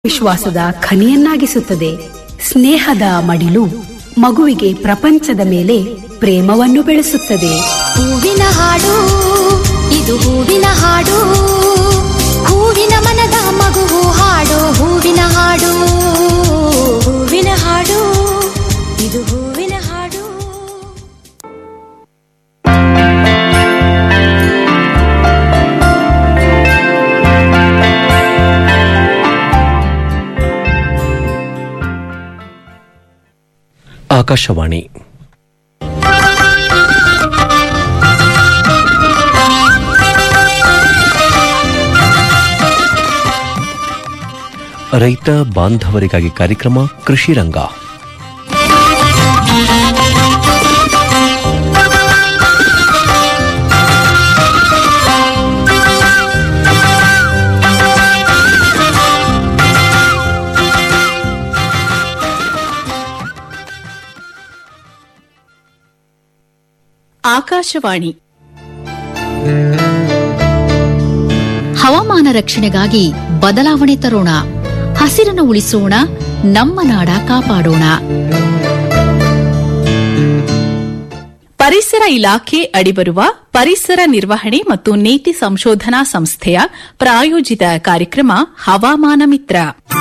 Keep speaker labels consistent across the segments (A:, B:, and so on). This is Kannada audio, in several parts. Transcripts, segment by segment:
A: ವಿಶ್ವಾಸದ ಖನಿಯನ್ನಾಗಿಸುತ್ತದೆ ಸ್ನೇಹದ ಮಡಿಲು ಮಗುವಿಗೆ ಪ್ರಪಂಚದ ಮೇಲೆ ಪ್ರೇಮವನ್ನು ಬೆಳೆಸುತ್ತದೆ
B: ಹೂವಿನ ಹಾಡು ಇದು ಹೂವಿನ ಹಾಡು ಹೂವಿನ ಮನದ ಮಗುವು ಹಾಡು ಹೂವಿನ ಹಾಡು ಹೂವಿನ ಹಾಡು ಇದು ಹೂವಿನ ಹಾಡು
C: ಆಕಾಶವಾಣಿ ರೈತ ಬಾಂಧವರಿಗಾಗಿ ಕಾರ್ಯಕ್ರಮ ಕೃಷಿ ರಂಗ
D: ಆಕಾಶವಾಣಿ
E: ಹವಾಮಾನ ರಕ್ಷಣೆಗಾಗಿ ಬದಲಾವಣೆ ತರೋಣ ಹಸಿರನ್ನು ಉಳಿಸೋಣ ನಮ್ಮ ನಾಡ ಕಾಪಾಡೋಣ
D: ಪರಿಸರ ಇಲಾಖೆ ಅಡಿಬರುವ ಪರಿಸರ ನಿರ್ವಹಣೆ ಮತ್ತು ನೀತಿ ಸಂಶೋಧನಾ ಸಂಸ್ಥೆಯ ಪ್ರಾಯೋಜಿತ ಕಾರ್ಯಕ್ರಮ ಹವಾಮಾನ ಮಿತ್ರ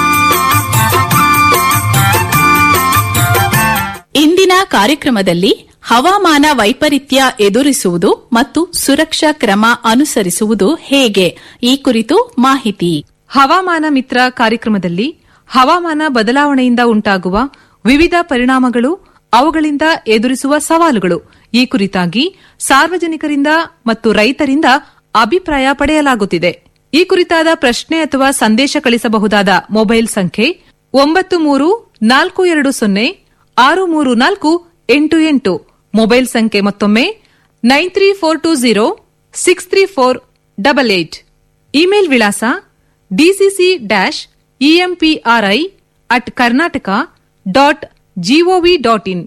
D: ಇಂದಿನ ಕಾರ್ಯಕ್ರಮದಲ್ಲಿ ಹವಾಮಾನ ವೈಪರೀತ್ಯ ಎದುರಿಸುವುದು ಮತ್ತು ಸುರಕ್ಷಾ ಕ್ರಮ ಅನುಸರಿಸುವುದು ಹೇಗೆ ಈ ಕುರಿತು ಮಾಹಿತಿ
F: ಹವಾಮಾನ ಮಿತ್ರ ಕಾರ್ಯಕ್ರಮದಲ್ಲಿ ಹವಾಮಾನ ಬದಲಾವಣೆಯಿಂದ ಉಂಟಾಗುವ ವಿವಿಧ ಪರಿಣಾಮಗಳು ಅವುಗಳಿಂದ ಎದುರಿಸುವ ಸವಾಲುಗಳು ಈ ಕುರಿತಾಗಿ ಸಾರ್ವಜನಿಕರಿಂದ ಮತ್ತು ರೈತರಿಂದ ಅಭಿಪ್ರಾಯ ಪಡೆಯಲಾಗುತ್ತಿದೆ ಈ ಕುರಿತಾದ ಪ್ರಶ್ನೆ ಅಥವಾ ಸಂದೇಶ ಕಳಿಸಬಹುದಾದ ಮೊಬೈಲ್ ಸಂಖ್ಯೆ ಒಂಬತ್ತು ಮೂರು ನಾಲ್ಕು ಎರಡು ಸೊನ್ನೆ ಆರು ಮೂರು ನಾಲ್ಕು ಎಂಟು ಎಂಟು ಮೊಬೈಲ್ ಸಂಖ್ಯೆ ಮತ್ತೊಮ್ಮೆ nine three four two zero six three four double eight email ವಿಳಾಸ DCC dash EMPRI at Karnataka dot GOV dot in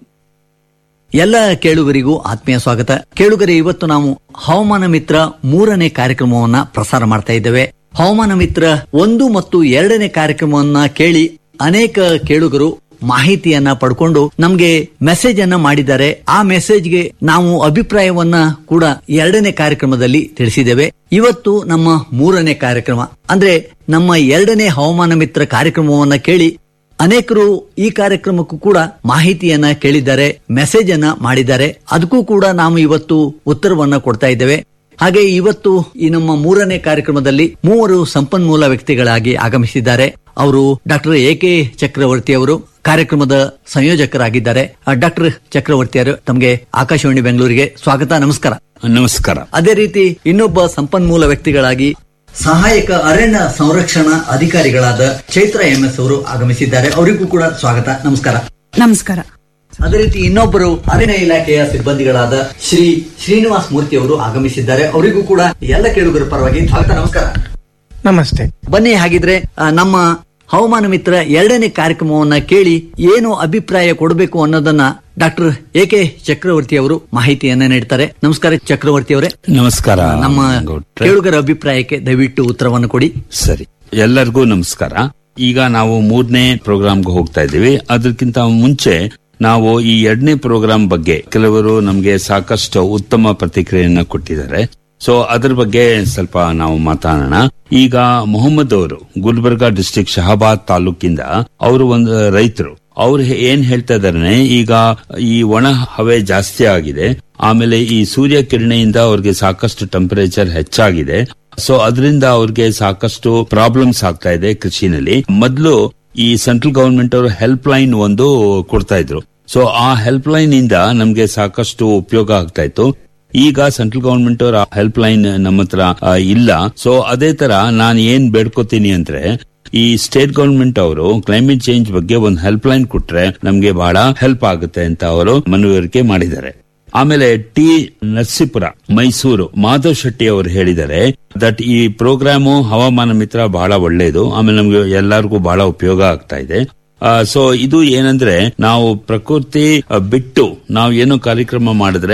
G: ಎಲ್ಲ ಕೇಳುಗರಿಗೂ ಆತ್ಮೀಯ ಸ್ವಾಗತ ಕೇಳುಗರೆ ಇವತ್ತು ನಾವು ಹವಾಮಾನ ಮಿತ್ರ ಮೂರನೇ ಕಾರ್ಯಕ್ರಮವನ್ನ ಪ್ರಸಾರ ಮಾಡ್ತಾ ಇದ್ದೇವೆ ಹವಾಮಾನ ಮಿತ್ರ ಒಂದು ಮತ್ತು ಎರಡನೇ ಕಾರ್ಯಕ್ರಮವನ್ನ ಕೇಳಿ ಅನೇಕ ಕೇಳುಗರು ಮಾಹಿತಿಯನ್ನ ಪಡ್ಕೊಂಡು ನಮ್ಗೆ ಮೆಸೇಜ್ ಅನ್ನ ಮಾಡಿದ್ದಾರೆ ಆ ಮೆಸೇಜ್ಗೆ ನಾವು ಅಭಿಪ್ರಾಯವನ್ನ ಕೂಡ ಎರಡನೇ ಕಾರ್ಯಕ್ರಮದಲ್ಲಿ ತಿಳಿಸಿದ್ದೇವೆ ಇವತ್ತು ನಮ್ಮ ಮೂರನೇ ಕಾರ್ಯಕ್ರಮ ಅಂದ್ರೆ ನಮ್ಮ ಎರಡನೇ ಹವಾಮಾನ ಮಿತ್ರ ಕಾರ್ಯಕ್ರಮವನ್ನ ಕೇಳಿ ಅನೇಕರು ಈ ಕಾರ್ಯಕ್ರಮಕ್ಕೂ ಕೂಡ ಮಾಹಿತಿಯನ್ನ ಕೇಳಿದ್ದಾರೆ ಮೆಸೇಜ್ ಅನ್ನ ಮಾಡಿದ್ದಾರೆ ಅದಕ್ಕೂ ಕೂಡ ನಾವು ಇವತ್ತು ಉತ್ತರವನ್ನ ಕೊಡ್ತಾ ಇದ್ದೇವೆ ಹಾಗೆ ಇವತ್ತು ಈ ನಮ್ಮ ಮೂರನೇ ಕಾರ್ಯಕ್ರಮದಲ್ಲಿ ಮೂವರು ಸಂಪನ್ಮೂಲ ವ್ಯಕ್ತಿಗಳಾಗಿ ಆಗಮಿಸಿದ್ದಾರೆ ಅವರು ಡಾಕ್ಟರ್ ಎ ಕೆ ಚಕ್ರವರ್ತಿ ಅವರು ಕಾರ್ಯಕ್ರಮದ ಸಂಯೋಜಕರಾಗಿದ್ದಾರೆ ಡಾಕ್ಟರ್ ಚಕ್ರವರ್ತಿ ಅವರು ತಮಗೆ ಆಕಾಶವಾಣಿ ಬೆಂಗಳೂರಿಗೆ ಸ್ವಾಗತ ನಮಸ್ಕಾರ
H: ನಮಸ್ಕಾರ
G: ಅದೇ ರೀತಿ ಇನ್ನೊಬ್ಬ ಸಂಪನ್ಮೂಲ ವ್ಯಕ್ತಿಗಳಾಗಿ ಸಹಾಯಕ ಅರಣ್ಯ ಸಂರಕ್ಷಣಾ ಅಧಿಕಾರಿಗಳಾದ ಚೈತ್ರ ಎಂಎಸ್ ಅವರು ಆಗಮಿಸಿದ್ದಾರೆ ಅವರಿಗೂ ಕೂಡ ಸ್ವಾಗತ ನಮಸ್ಕಾರ
A: ನಮಸ್ಕಾರ
G: ಅದೇ ರೀತಿ ಇನ್ನೊಬ್ಬರು ಅರಣ್ಯ ಇಲಾಖೆಯ ಸಿಬ್ಬಂದಿಗಳಾದ ಶ್ರೀ ಶ್ರೀನಿವಾಸ್ ಮೂರ್ತಿ ಅವರು ಆಗಮಿಸಿದ್ದಾರೆ ಅವರಿಗೂ ಕೂಡ ಎಲ್ಲ ಕೇಳುಗರ ಪರವಾಗಿ ಸ್ವಾಗತ ನಮಸ್ಕಾರ
I: ನಮಸ್ತೆ
G: ಬನ್ನಿ ಹಾಗಿದ್ರೆ ಆ, ನಮ್ಮ ಹವಾಮಾನ ಮಿತ್ರ ಎರಡನೇ ಕಾರ್ಯಕ್ರಮವನ್ನ ಕೇಳಿ ಏನು ಅಭಿಪ್ರಾಯ ಕೊಡಬೇಕು ಅನ್ನೋದನ್ನ ಡಾಕ್ಟರ್ ಎ ಕೆ ಚಕ್ರವರ್ತಿ ಅವರು ಮಾಹಿತಿಯನ್ನ ನೀಡ್ತಾರೆ ನಮಸ್ಕಾರ ಚಕ್ರವರ್ತಿ ಅವರೇ
H: ನಮಸ್ಕಾರ
G: ನಮ್ಮ
H: ಗೌಡ್ರೆ.
G: ಕೇಳುಗರ ಅಭಿಪ್ರಾಯಕ್ಕೆ ದಯವಿಟ್ಟು ಉತ್ತರವನ್ನು ಕೊಡಿ
H: ಸರಿ ಎಲ್ಲರಿಗೂ ನಮಸ್ಕಾರ ಈಗ ನಾವು ಮೂರನೇ ಪ್ರೋಗ್ರಾಮ್ಗೆ ಹೋಗ್ತಾ ಇದ್ದೀವಿ ಅದಕ್ಕಿಂತ ಮುಂಚೆ ನಾವು ಈ ಎರಡನೇ ಪ್ರೋಗ್ರಾಮ್ ಬಗ್ಗೆ ಕೆಲವರು ನಮಗೆ ಸಾಕಷ್ಟು ಉತ್ತಮ ಪ್ರತಿಕ್ರಿಯೆಯನ್ನ ಕೊಟ್ಟಿದ್ದಾರೆ ಸೊ ಅದ್ರ ಬಗ್ಗೆ ಸ್ವಲ್ಪ ನಾವು ಮಾತಾಡೋಣ ಈಗ ಮೊಹಮ್ಮದ್ ಅವರು ಗುಲ್ಬರ್ಗಾ ಡಿಸ್ಟಿಕ್ ಶಹಾಬಾದ್ ತಾಲೂಕಿಂದ ಅವರು ಒಂದು ರೈತರು ಅವ್ರು ಹೇ- ಏನ್ ಹೇಳ್ತಾ ಇದಾರೆ ಈಗ ಈ ಒಣ ಹವೆ ಜಾಸ್ತಿ ಆಗಿದೆ ಆಮೇಲೆ ಈ ಸೂರ್ಯ ಕಿರಣೆಯಿಂದ ಅವ್ರಿಗೆ ಸಾಕಷ್ಟು ಟೆಂಪರೇಚರ್ ಹೆಚ್ಚಾಗಿದೆ ಸೊ ಅದರಿಂದ ಅವ್ರಿಗೆ ಸಾಕಷ್ಟು ಪ್ರಾಬ್ಲಮ್ಸ್ ಆಗ್ತಾ ಇದೆ ಕೃಷಿನಲ್ಲಿ ಮೊದಲು ಈ ಸೆಂಟ್ರಲ್ ಗವರ್ಮೆಂಟ್ ಅವರು ಹೆಲ್ಪ್ ಲೈನ್ ಒಂದು ಕೊಡ್ತಾ ಇದ್ರು ಸೊ ಆ ಹೆಲ್ಪ್ ಲೈನ್ ಇಂದ ನಮ್ಗೆ ಸಾಕಷ್ಟು ಉಪಯೋಗ ಆಗ್ತಾ ಇತ್ತು ಈಗ ಸೆಂಟ್ರಲ್ ಗವರ್ಮೆಂಟ್ ಅವರ ಹೆಲ್ಪ್ ಲೈನ್ ನಮ್ಮ ಹತ್ರ ಆ, ಇಲ್ಲ ಸೊ ಅದೇ ತರ ನಾನು ಏನ್ ಬೇಡ್ಕೋತೀನಿ ಅಂದ್ರೆ ಈ ಸ್ಟೇಟ್ ಗವರ್ಮೆಂಟ್ ಅವರು ಕ್ಲೈಮೇಟ್ ಚೇಂಜ್ ಬಗ್ಗೆ ಒಂದು ಹೆಲ್ಪ್ ಲೈನ್ ಕೊಟ್ರೆ ನಮ್ಗೆ ಬಹಳ ಹೆಲ್ಪ್ ಆಗುತ್ತೆ ಅಂತ ಅವರು ಮನವರಿಕೆ ಮಾಡಿದ್ದಾರೆ ಆಮೇಲೆ ಟಿ ನರಸೀಪುರ ಮೈಸೂರು ಮಾಧವ್ ಶೆಟ್ಟಿ ಅವರು ಹೇಳಿದ್ದಾರೆ ದಟ್ ಈ ಪ್ರೋಗ್ರಾಮು ಹವಾಮಾನ ಮಿತ್ರ ಬಹಳ ಒಳ್ಳೆಯದು ಆಮೇಲೆ ನಮ್ಗೆ ಎಲ್ಲರಿಗೂ ಬಹಳ ಉಪಯೋಗ ಆಗ್ತಾ ಇದೆ ಸೊ ಇದು ಏನಂದ್ರೆ ನಾವು ಪ್ರಕೃತಿ ಆ, ಬಿಟ್ಟು ನಾವು ಏನೋ ಕಾರ್ಯಕ್ರಮ ಮಾಡಿದ್ರೆ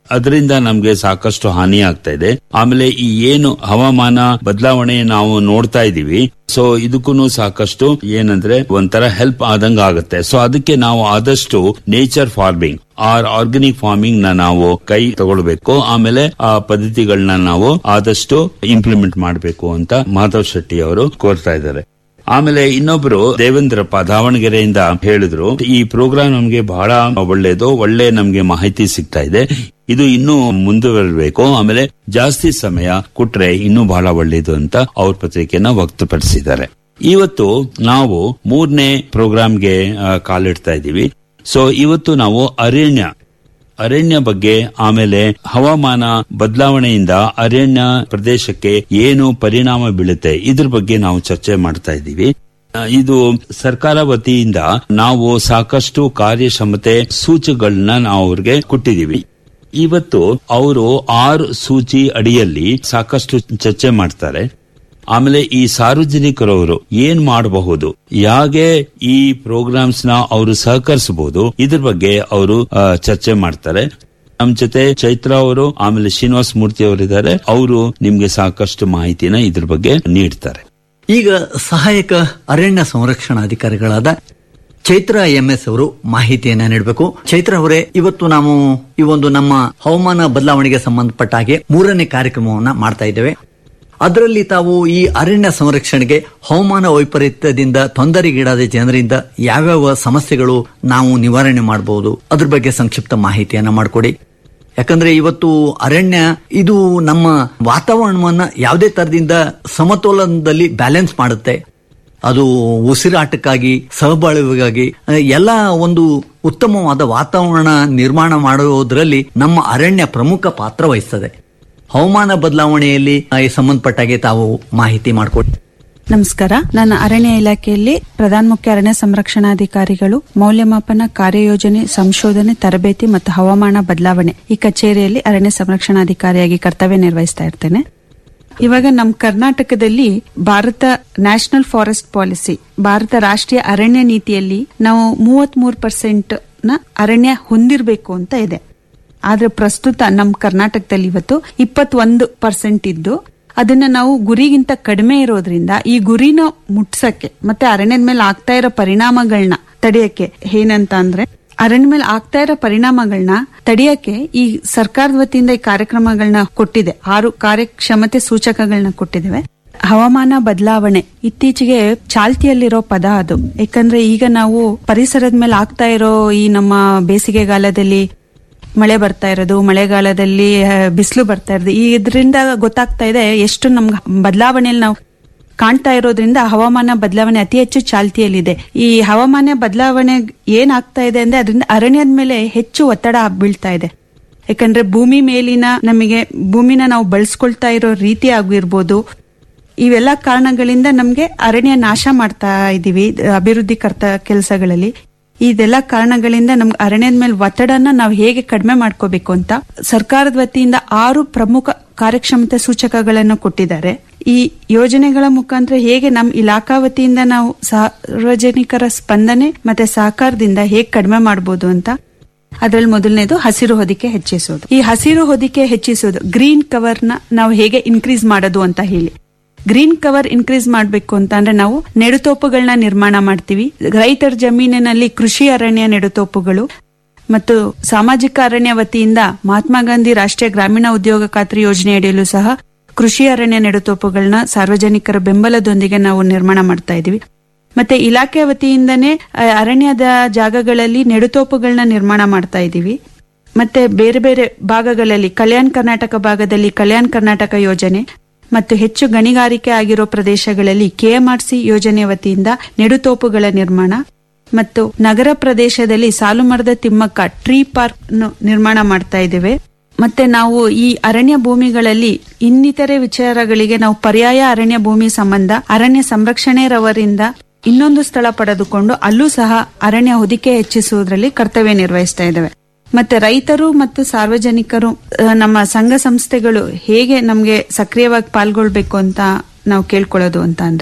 H: ಅದರಿಂದ ನಮ್ಗೆ ಸಾಕಷ್ಟು ಹಾನಿ ಆಗ್ತಾ ಇದೆ ಆಮೇಲೆ ಈ ಏನು ಹವಾಮಾನ ಬದಲಾವಣೆ ನಾವು ನೋಡ್ತಾ ಇದೀವಿ ಸೊ ಇದಕ್ಕೂ ಸಾಕಷ್ಟು ಏನಂದ್ರೆ ಒಂಥರ ಹೆಲ್ಪ್ ಆದಂಗ ಆಗುತ್ತೆ ಸೊ ಅದಕ್ಕೆ ನಾವು ಆದಷ್ಟು nature farming or organic farming ನ ನಾವು ಕೈ ತಗೊಳ್ಬೇಕು ಆಮೇಲೆ ಆ ಪದ್ಧತಿಗಳನ್ನ ನಾವು ಆದಷ್ಟು ಇಂಪ್ಲಿಮೆಂಟ್ ಮಾಡಬೇಕು ಅಂತ ಮಾಧವ್ ಶೆಟ್ಟಿ ಅವರು ಕೋರ್ತಾ ಇದ್ದಾರೆ ಆಮೇಲೆ ಇನ್ನೊಬ್ರು ದೇವೇಂದ್ರಪ್ಪ ದಾವಣಗೆರೆಯಿಂದ ಹೇಳಿದ್ರು ಈ ಪ್ರೋಗ್ರಾಮ್ ನಮ್ಗೆ ಬಹಳ ಒಳ್ಳೇದು ಒಳ್ಳೆ ನಮ್ಗೆ ಮಾಹಿತಿ ಸಿಗ್ತಾ ಇದೆ ಇದು ಇನ್ನೂ ಮುಂದುವರಬೇಕು ಆಮೇಲೆ ಜಾಸ್ತಿ ಸಮಯ ಕೊಟ್ರೆ ಇನ್ನೂ ಬಹಳ ಒಳ್ಳೇದು ಅಂತ ಅವ್ರ ಪತ್ರಿಕೆನ ವ್ಯಕ್ತಪಡಿಸಿದ್ದಾರೆ ಇವತ್ತು ನಾವು ಮೂರನೇ ಪ್ರೋಗ್ರಾಮ್ಗೆ ಆ, ಕಾಲಿಡ್ತಾ ಇದ್ದೀವಿ ಸೊ ಇವತ್ತು ನಾವು ಅರಣ್ಯ ಅರಣ್ಯ ಬಗ್ಗೆ ಆಮೇಲೆ ಹವಾಮಾನ ಬದಲಾವಣೆಯಿಂದ ಅರಣ್ಯ ಪ್ರದೇಶಕ್ಕೆ ಏನು ಪರಿಣಾಮ ಬೀಳುತ್ತೆ ಇದ್ರ ಬಗ್ಗೆ ನಾವು ಚರ್ಚೆ ಮಾಡ್ತಾ ಇದ್ದೀವಿ ಆ, ಇದು ಸರ್ಕಾರ ವತಿಯಿಂದ ನಾವು ಸಾಕಷ್ಟು ಕಾರ್ಯಕ್ಷಮತೆ ಸೂಚಗಳನ್ನ ನಾವು ಅವ್ರಿಗೆ ಕೊಟ್ಟಿದೀವಿ ಇವತ್ತು ಅವರು ಆರು ಸೂಚಿ ಅಡಿಯಲ್ಲಿ ಸಾಕಷ್ಟು ಚರ್ಚೆ ಮಾಡ್ತಾರೆ ಆಮೇಲೆ ಈ ಸಾರ್ವಜನಿಕರವರು ಏನ್ ಮಾಡಬಹುದು ಯಾಗೆ ಈ ಪ್ರೋಗ್ರಾಮ್ಸ್ ನ ಅವರು ಸಹಕರಿಸಬಹುದು ಇದ್ರ ಬಗ್ಗೆ ಅವರು ಆ, ಚರ್ಚೆ ಮಾಡ್ತಾರೆ ನಮ್ ಜೊತೆ ಚೈತ್ರ ಅವರು ಆಮೇಲೆ ಶ್ರೀನಿವಾಸ ಮೂರ್ತಿ ಅವರಿದ್ದಾರೆ ಅವರು ನಿಮ್ಗೆ ಸಾಕಷ್ಟು ಮಾಹಿತಿನ ಇದ್ರ ಬಗ್ಗೆ ನೀಡ್ತಾರೆ
G: ಈಗ ಸಹಾಯಕ ಅರಣ್ಯ ಸಂರಕ್ಷಣಾಧಿಕಾರಿಗಳಾದ ಚೈತ್ರ ಎಂಎಸ್ ಅವರು ಮಾಹಿತಿಯನ್ನ ನೀಡಬೇಕು ಚೈತ್ರ ಅವರೇ ಇವತ್ತು ನಾವು ಈ ಒಂದು ನಮ್ಮ ಹವಾಮಾನ ಬದಲಾವಣೆಗೆ ಸಂಬಂಧಪಟ್ಟ ಹಾಗೆ ಮೂರನೇ ಕಾರ್ಯಕ್ರಮವನ್ನ ಮಾಡ್ತಾ ಇದ್ದೇವೆ ಅದರಲ್ಲಿ ತಾವು ಈ ಅರಣ್ಯ ಸಂರಕ್ಷಣೆಗೆ ಹವಾಮಾನ ವೈಪರೀತ್ಯದಿಂದ ತೊಂದರೆಗೀಡಾದ ಜನರಿಂದ ಯಾವ್ಯಾವ ಸಮಸ್ಯೆಗಳು ನಾವು ನಿವಾರಣೆ ಮಾಡಬಹುದು ಅದ್ರ ಬಗ್ಗೆ ಸಂಕ್ಷಿಪ್ತ ಮಾಹಿತಿಯನ್ನ ಮಾಡಿಕೊಡಿ ಯಾಕಂದ್ರೆ ಇವತ್ತು ಅರಣ್ಯ ಇದು ನಮ್ಮ ವಾತಾವರಣವನ್ನ ಯಾವುದೇ ತರದಿಂದ ಸಮತೋಲನದಲ್ಲಿ ಬ್ಯಾಲೆನ್ಸ್ ಮಾಡುತ್ತೆ ಅದು ಉಸಿರಾಟಕ್ಕಾಗಿ ಸಹಬಾಳ್ವೆಗಾಗಿ ಆ, ಎಲ್ಲ ಒಂದು ಉತ್ತಮವಾದ ವಾತಾವರಣ ನಿರ್ಮಾಣ ಮಾಡುವುದರಲ್ಲಿ ನಮ್ಮ ಅರಣ್ಯ ಪ್ರಮುಖ ಪಾತ್ರ ವಹಿಸ್ತದೆ ಹವಾಮಾನ ಬದಲಾವಣೆಯಲ್ಲಿ ಆ, ಈ ಸಂಬಂಧಪಟ್ಟಾಗೆ ತಾವು ಮಾಹಿತಿ ಮಾಡಿಕೊಡಿ
I: ನಮಸ್ಕಾರ ನಾನು ಅರಣ್ಯ ಇಲಾಖೆಯಲ್ಲಿ ಪ್ರಧಾನ ಮುಖ್ಯ ಅರಣ್ಯ ಸಂರಕ್ಷಣಾಧಿಕಾರಿಗಳು ಮೌಲ್ಯಮಾಪನ ಕಾರ್ಯಯೋಜನೆ ಸಂಶೋಧನೆ ತರಬೇತಿ ಮತ್ತು ಹವಾಮಾನ ಬದಲಾವಣೆ ಈ ಕಚೇರಿಯಲ್ಲಿ ಅರಣ್ಯ ಸಂರಕ್ಷಣಾಧಿಕಾರಿಯಾಗಿ ಕರ್ತವ್ಯ ನಿರ್ವಹಿಸ್ತಾ ಇರ್ತೇನೆ ಇವಾಗ ನಮ್ಮ ಕರ್ನಾಟಕದಲ್ಲಿ Bharat national forest policy Bharat ರಾಷ್ಟ್ರೀಯ ಅರಣ್ಯ ನೀತಿಯಲ್ಲಿ ನಾವು ಮೂವತ್ತ್ ಮೂರು ಪರ್ಸೆಂಟ್ ನ ಅರಣ್ಯ ಹೊಂದಿರಬೇಕು ಅಂತ ಇದೆ ಆದ್ರೆ ಪ್ರಸ್ತುತ ನಮ್ಮ ಕರ್ನಾಟಕದಲ್ಲಿ ಇವತ್ತು ಇಪ್ಪತ್ತೊಂದು ಪರ್ಸೆಂಟ್ ಇದ್ದು ಅದನ್ನ ನಾವು ಗುರಿಗಿಂತ ಕಡಿಮೆ ಇರೋದ್ರಿಂದ ಈ ಗುರಿನ ಮುಟ್ಸಕ್ಕೆ ಮತ್ತೆ ಅರಣ್ಯದ ಮೇಲೆ ಆಗ್ತಾ ಇರೋ ಪರಿಣಾಮಗಳನ್ನ ತಡೆಯಕ್ಕೆ ಏನಂತ ಅಂದ್ರೆ ಅರಣ್ಯ ಮೇಲೆ ಆಗ್ತಾ ಇರೋ ಪರಿಣಾಮಗಳನ್ನ ತಡೆಯಕ್ಕೆ ಈ ಸರ್ಕಾರದ ವತಿಯಿಂದ ಈ ಕಾರ್ಯಕ್ರಮಗಳನ್ನ ಕೊಟ್ಟಿದೆ ಆರು ಕಾರ್ಯಕ್ಷಮತೆ ಸೂಚಕಗಳನ್ನ ಕೊಟ್ಟಿದ್ದೇವೆ ಹವಾಮಾನ ಬದಲಾವಣೆ ಇತ್ತೀಚೆಗೆ ಚಾಲ್ತಿಯಲ್ಲಿರೋ ಪದ ಅದು ಯಾಕಂದ್ರೆ ಈಗ ನಾವು ಪರಿಸರದ ಮೇಲೆ ಆಗ್ತಾ ಇರೋ ಈ ನಮ್ಮ ಬೇಸಿಗೆಗಾಲದಲ್ಲಿ ಮಳೆ ಬರ್ತಾ ಇರೋದು ಮಳೆಗಾಲದಲ್ಲಿ ಬಿಸಿಲು ಬರ್ತಾ ಇರೋದು ಈ ಇದರಿಂದ ಗೊತ್ತಾಗ್ತಾ ಇದೆ ಎಷ್ಟು ನಮ್ಗೆ ಬದಲಾವಣೆಯಲ್ಲಿ ನಾವು ಕಾಣ್ತಾ ಇರೋದ್ರಿಂದ ಹವಾಮಾನ ಬದಲಾವಣೆ ಅತಿ ಹೆಚ್ಚು ಚಾಲ್ತಿಯಲ್ಲಿದೆ ಈ ಹವಾಮಾನ ಬದಲಾವಣೆ ಏನಾಗ್ತಾ ಇದೆ ಅಂದ್ರೆ ಅದರಿಂದ ಅರಣ್ಯದ ಮೇಲೆ ಹೆಚ್ಚು ಒತ್ತಡ ಬೀಳ್ತಾ ಇದೆ ಯಾಕಂದ್ರೆ ಭೂಮಿ ಮೇಲಿನ ನಮಗೆ ಭೂಮಿನ ನಾವು ಬಳಸ್ಕೊಳ್ತಾ ಇರೋ ರೀತಿ ಆಗಿರ್ಬೋದು ಇವೆಲ್ಲ ಕಾರಣಗಳಿಂದ ನಮ್ಗೆ ಅರಣ್ಯ ನಾಶ ಮಾಡ್ತಾ ಇದೀವಿ ಅಭಿವೃದ್ಧಿ ಕರ್ತ ಕೆಲಸಗಳಲ್ಲಿ ಇದೆಲ್ಲ ಕಾರಣಗಳಿಂದ ನಮ್ಗೆ ಅರಣ್ಯದ ಮೇಲೆ ಒತ್ತಡನ ನಾವು ಹೇಗೆ ಕಡಿಮೆ ಮಾಡ್ಕೋಬೇಕು ಅಂತ ಸರ್ಕಾರದ ವತಿಯಿಂದ ಆರು ಪ್ರಮುಖ ಕಾರ್ಯಕ್ಷಮತೆ ಸೂಚಕಗಳನ್ನು ಕೊಟ್ಟಿದ್ದಾರೆ ಈ ಯೋಜನೆಗಳ ಮುಖಾಂತರ ಹೇಗೆ ನಮ್ಮ ಇಲಾಖಾ ವತಿಯಿಂದ ನಾವು ಸಾರ್ವಜನಿಕರ ಸ್ಪಂದನೆ ಮತ್ತೆ ಸಹಕಾರದಿಂದ ಹೇಗೆ ಕಡಿಮೆ ಮಾಡಬಹುದು ಅಂತ ಅದ್ರಲ್ಲಿ ಮೊದಲನೇದು ಹಸಿರು ಹೊದಿಕೆ ಹೆಚ್ಚಿಸೋದು ಈ ಹಸಿರು ಹೊದಿಕೆ ಹೆಚ್ಚಿಸೋದು ಗ್ರೀನ್ ಕವರ್ ನ ನಾವು ಹೇಗೆ ಇನ್ಕ್ರೀಸ್ ಮಾಡೋದು ಅಂತ ಹೇಳಿ ಗ್ರೀನ್ ಕವರ್ ಇನ್ಕ್ರೀಸ್ ಮಾಡಬೇಕು ಅಂತ ಅಂದ್ರೆ ನಾವು ನೆಡುತೋಪುಗಳನ್ನ ನಿರ್ಮಾಣ ಮಾಡ್ತೀವಿ ರೈತರ ಜಮೀನಿನಲ್ಲಿ ಕೃಷಿ ಅರಣ್ಯ ನೆಡುತೋಪುಗಳು ಮತ್ತು ಸಾಮಾಜಿಕ ಅರಣ್ಯ ವತಿಯಿಂದ ಮಹಾತ್ಮ ಗಾಂಧಿ ರಾಷ್ಟ್ರೀಯ ಗ್ರಾಮೀಣ ಉದ್ಯೋಗ ಖಾತ್ರಿ ಯೋಜನೆಯಡಿಯಲ್ಲೂ ಸಹ ಕೃಷಿ ಅರಣ್ಯ ನೆಡುತೋಪುಗಳನ್ನ ಸಾರ್ವಜನಿಕರ ಬೆಂಬಲದೊಂದಿಗೆ ನಾವು ನಿರ್ಮಾಣ ಮಾಡ್ತಾ ಇದೀವಿ ಮತ್ತೆ ಇಲಾಖೆ ವತಿಯಿಂದನೇ ಆ, ಅರಣ್ಯದ ಜಾಗಗಳಲ್ಲಿ ನೆಡುತೋಪುಗಳನ್ನ ನಿರ್ಮಾಣ ಮಾಡ್ತಾ ಇದೀವಿ ಮತ್ತೆ ಬೇರೆ ಬೇರೆ ಭಾಗಗಳಲ್ಲಿ ಕಲ್ಯಾಣ ಕರ್ನಾಟಕ ಭಾಗದಲ್ಲಿ ಕಲ್ಯಾಣ ಕರ್ನಾಟಕ ಯೋಜನೆ ಮತ್ತು ಹೆಚ್ಚು ಗಣಿಗಾರಿಕೆ ಆಗಿರೋ ಪ್ರದೇಶಗಳಲ್ಲಿ ಕೆಎಂಆರ್ಸಿ ಯೋಜನೆ ವತಿಯಿಂದ ನೆಡುತೋಪುಗಳ ನಿರ್ಮಾಣ ಮತ್ತು ನಗರ ಪ್ರದೇಶದಲ್ಲಿ ಸಾಲು ಮರದ ತಿಮ್ಮಕ್ಕ ಟ್ರೀ ಪಾರ್ಕ್ ನಿರ್ಮಾಣ ಮಾಡ್ತಾ ಇದ್ದೇವೆ ಮತ್ತೆ ನಾವು ಈ ಅರಣ್ಯ ಭೂಮಿಗಳಲ್ಲಿ ಇನ್ನಿತರೆ ವಿಚಾರಗಳಿಗೆ ನಾವು ಪರ್ಯಾಯ ಅರಣ್ಯ ಭೂಮಿ ಸಂಬಂಧ ಅರಣ್ಯ ಸಂರಕ್ಷಣೆ ರವರಿಂದ ಇನ್ನೊಂದು ಸ್ಥಳ ಪಡೆದುಕೊಂಡು ಅಲ್ಲೂ ಸಹ ಅರಣ್ಯ ಹೊದಿಕೆ ಹೆಚ್ಚಿಸುವುದರಲ್ಲಿ ಕರ್ತವ್ಯ ನಿರ್ವಹಿಸ್ತಾ ಇದ್ದೇವೆ ಮತ್ತೆ ರೈತರು ಮತ್ತು ಸಾರ್ವಜನಿಕರು ಆ, ನಮ್ಮ ಸಂಘ ಸಂಸ್ಥೆಗಳು ಹೇಗೆ ನಮ್ಗೆ ಸಕ್ರಿಯವಾಗಿ ಪಾಲ್ಗೊಳ್ಬೇಕು ಅಂತ ನಾವು ಕೇಳ್ಕೊಳ್ಳೋದು ಅಂತ ಅಂದ್ರೆ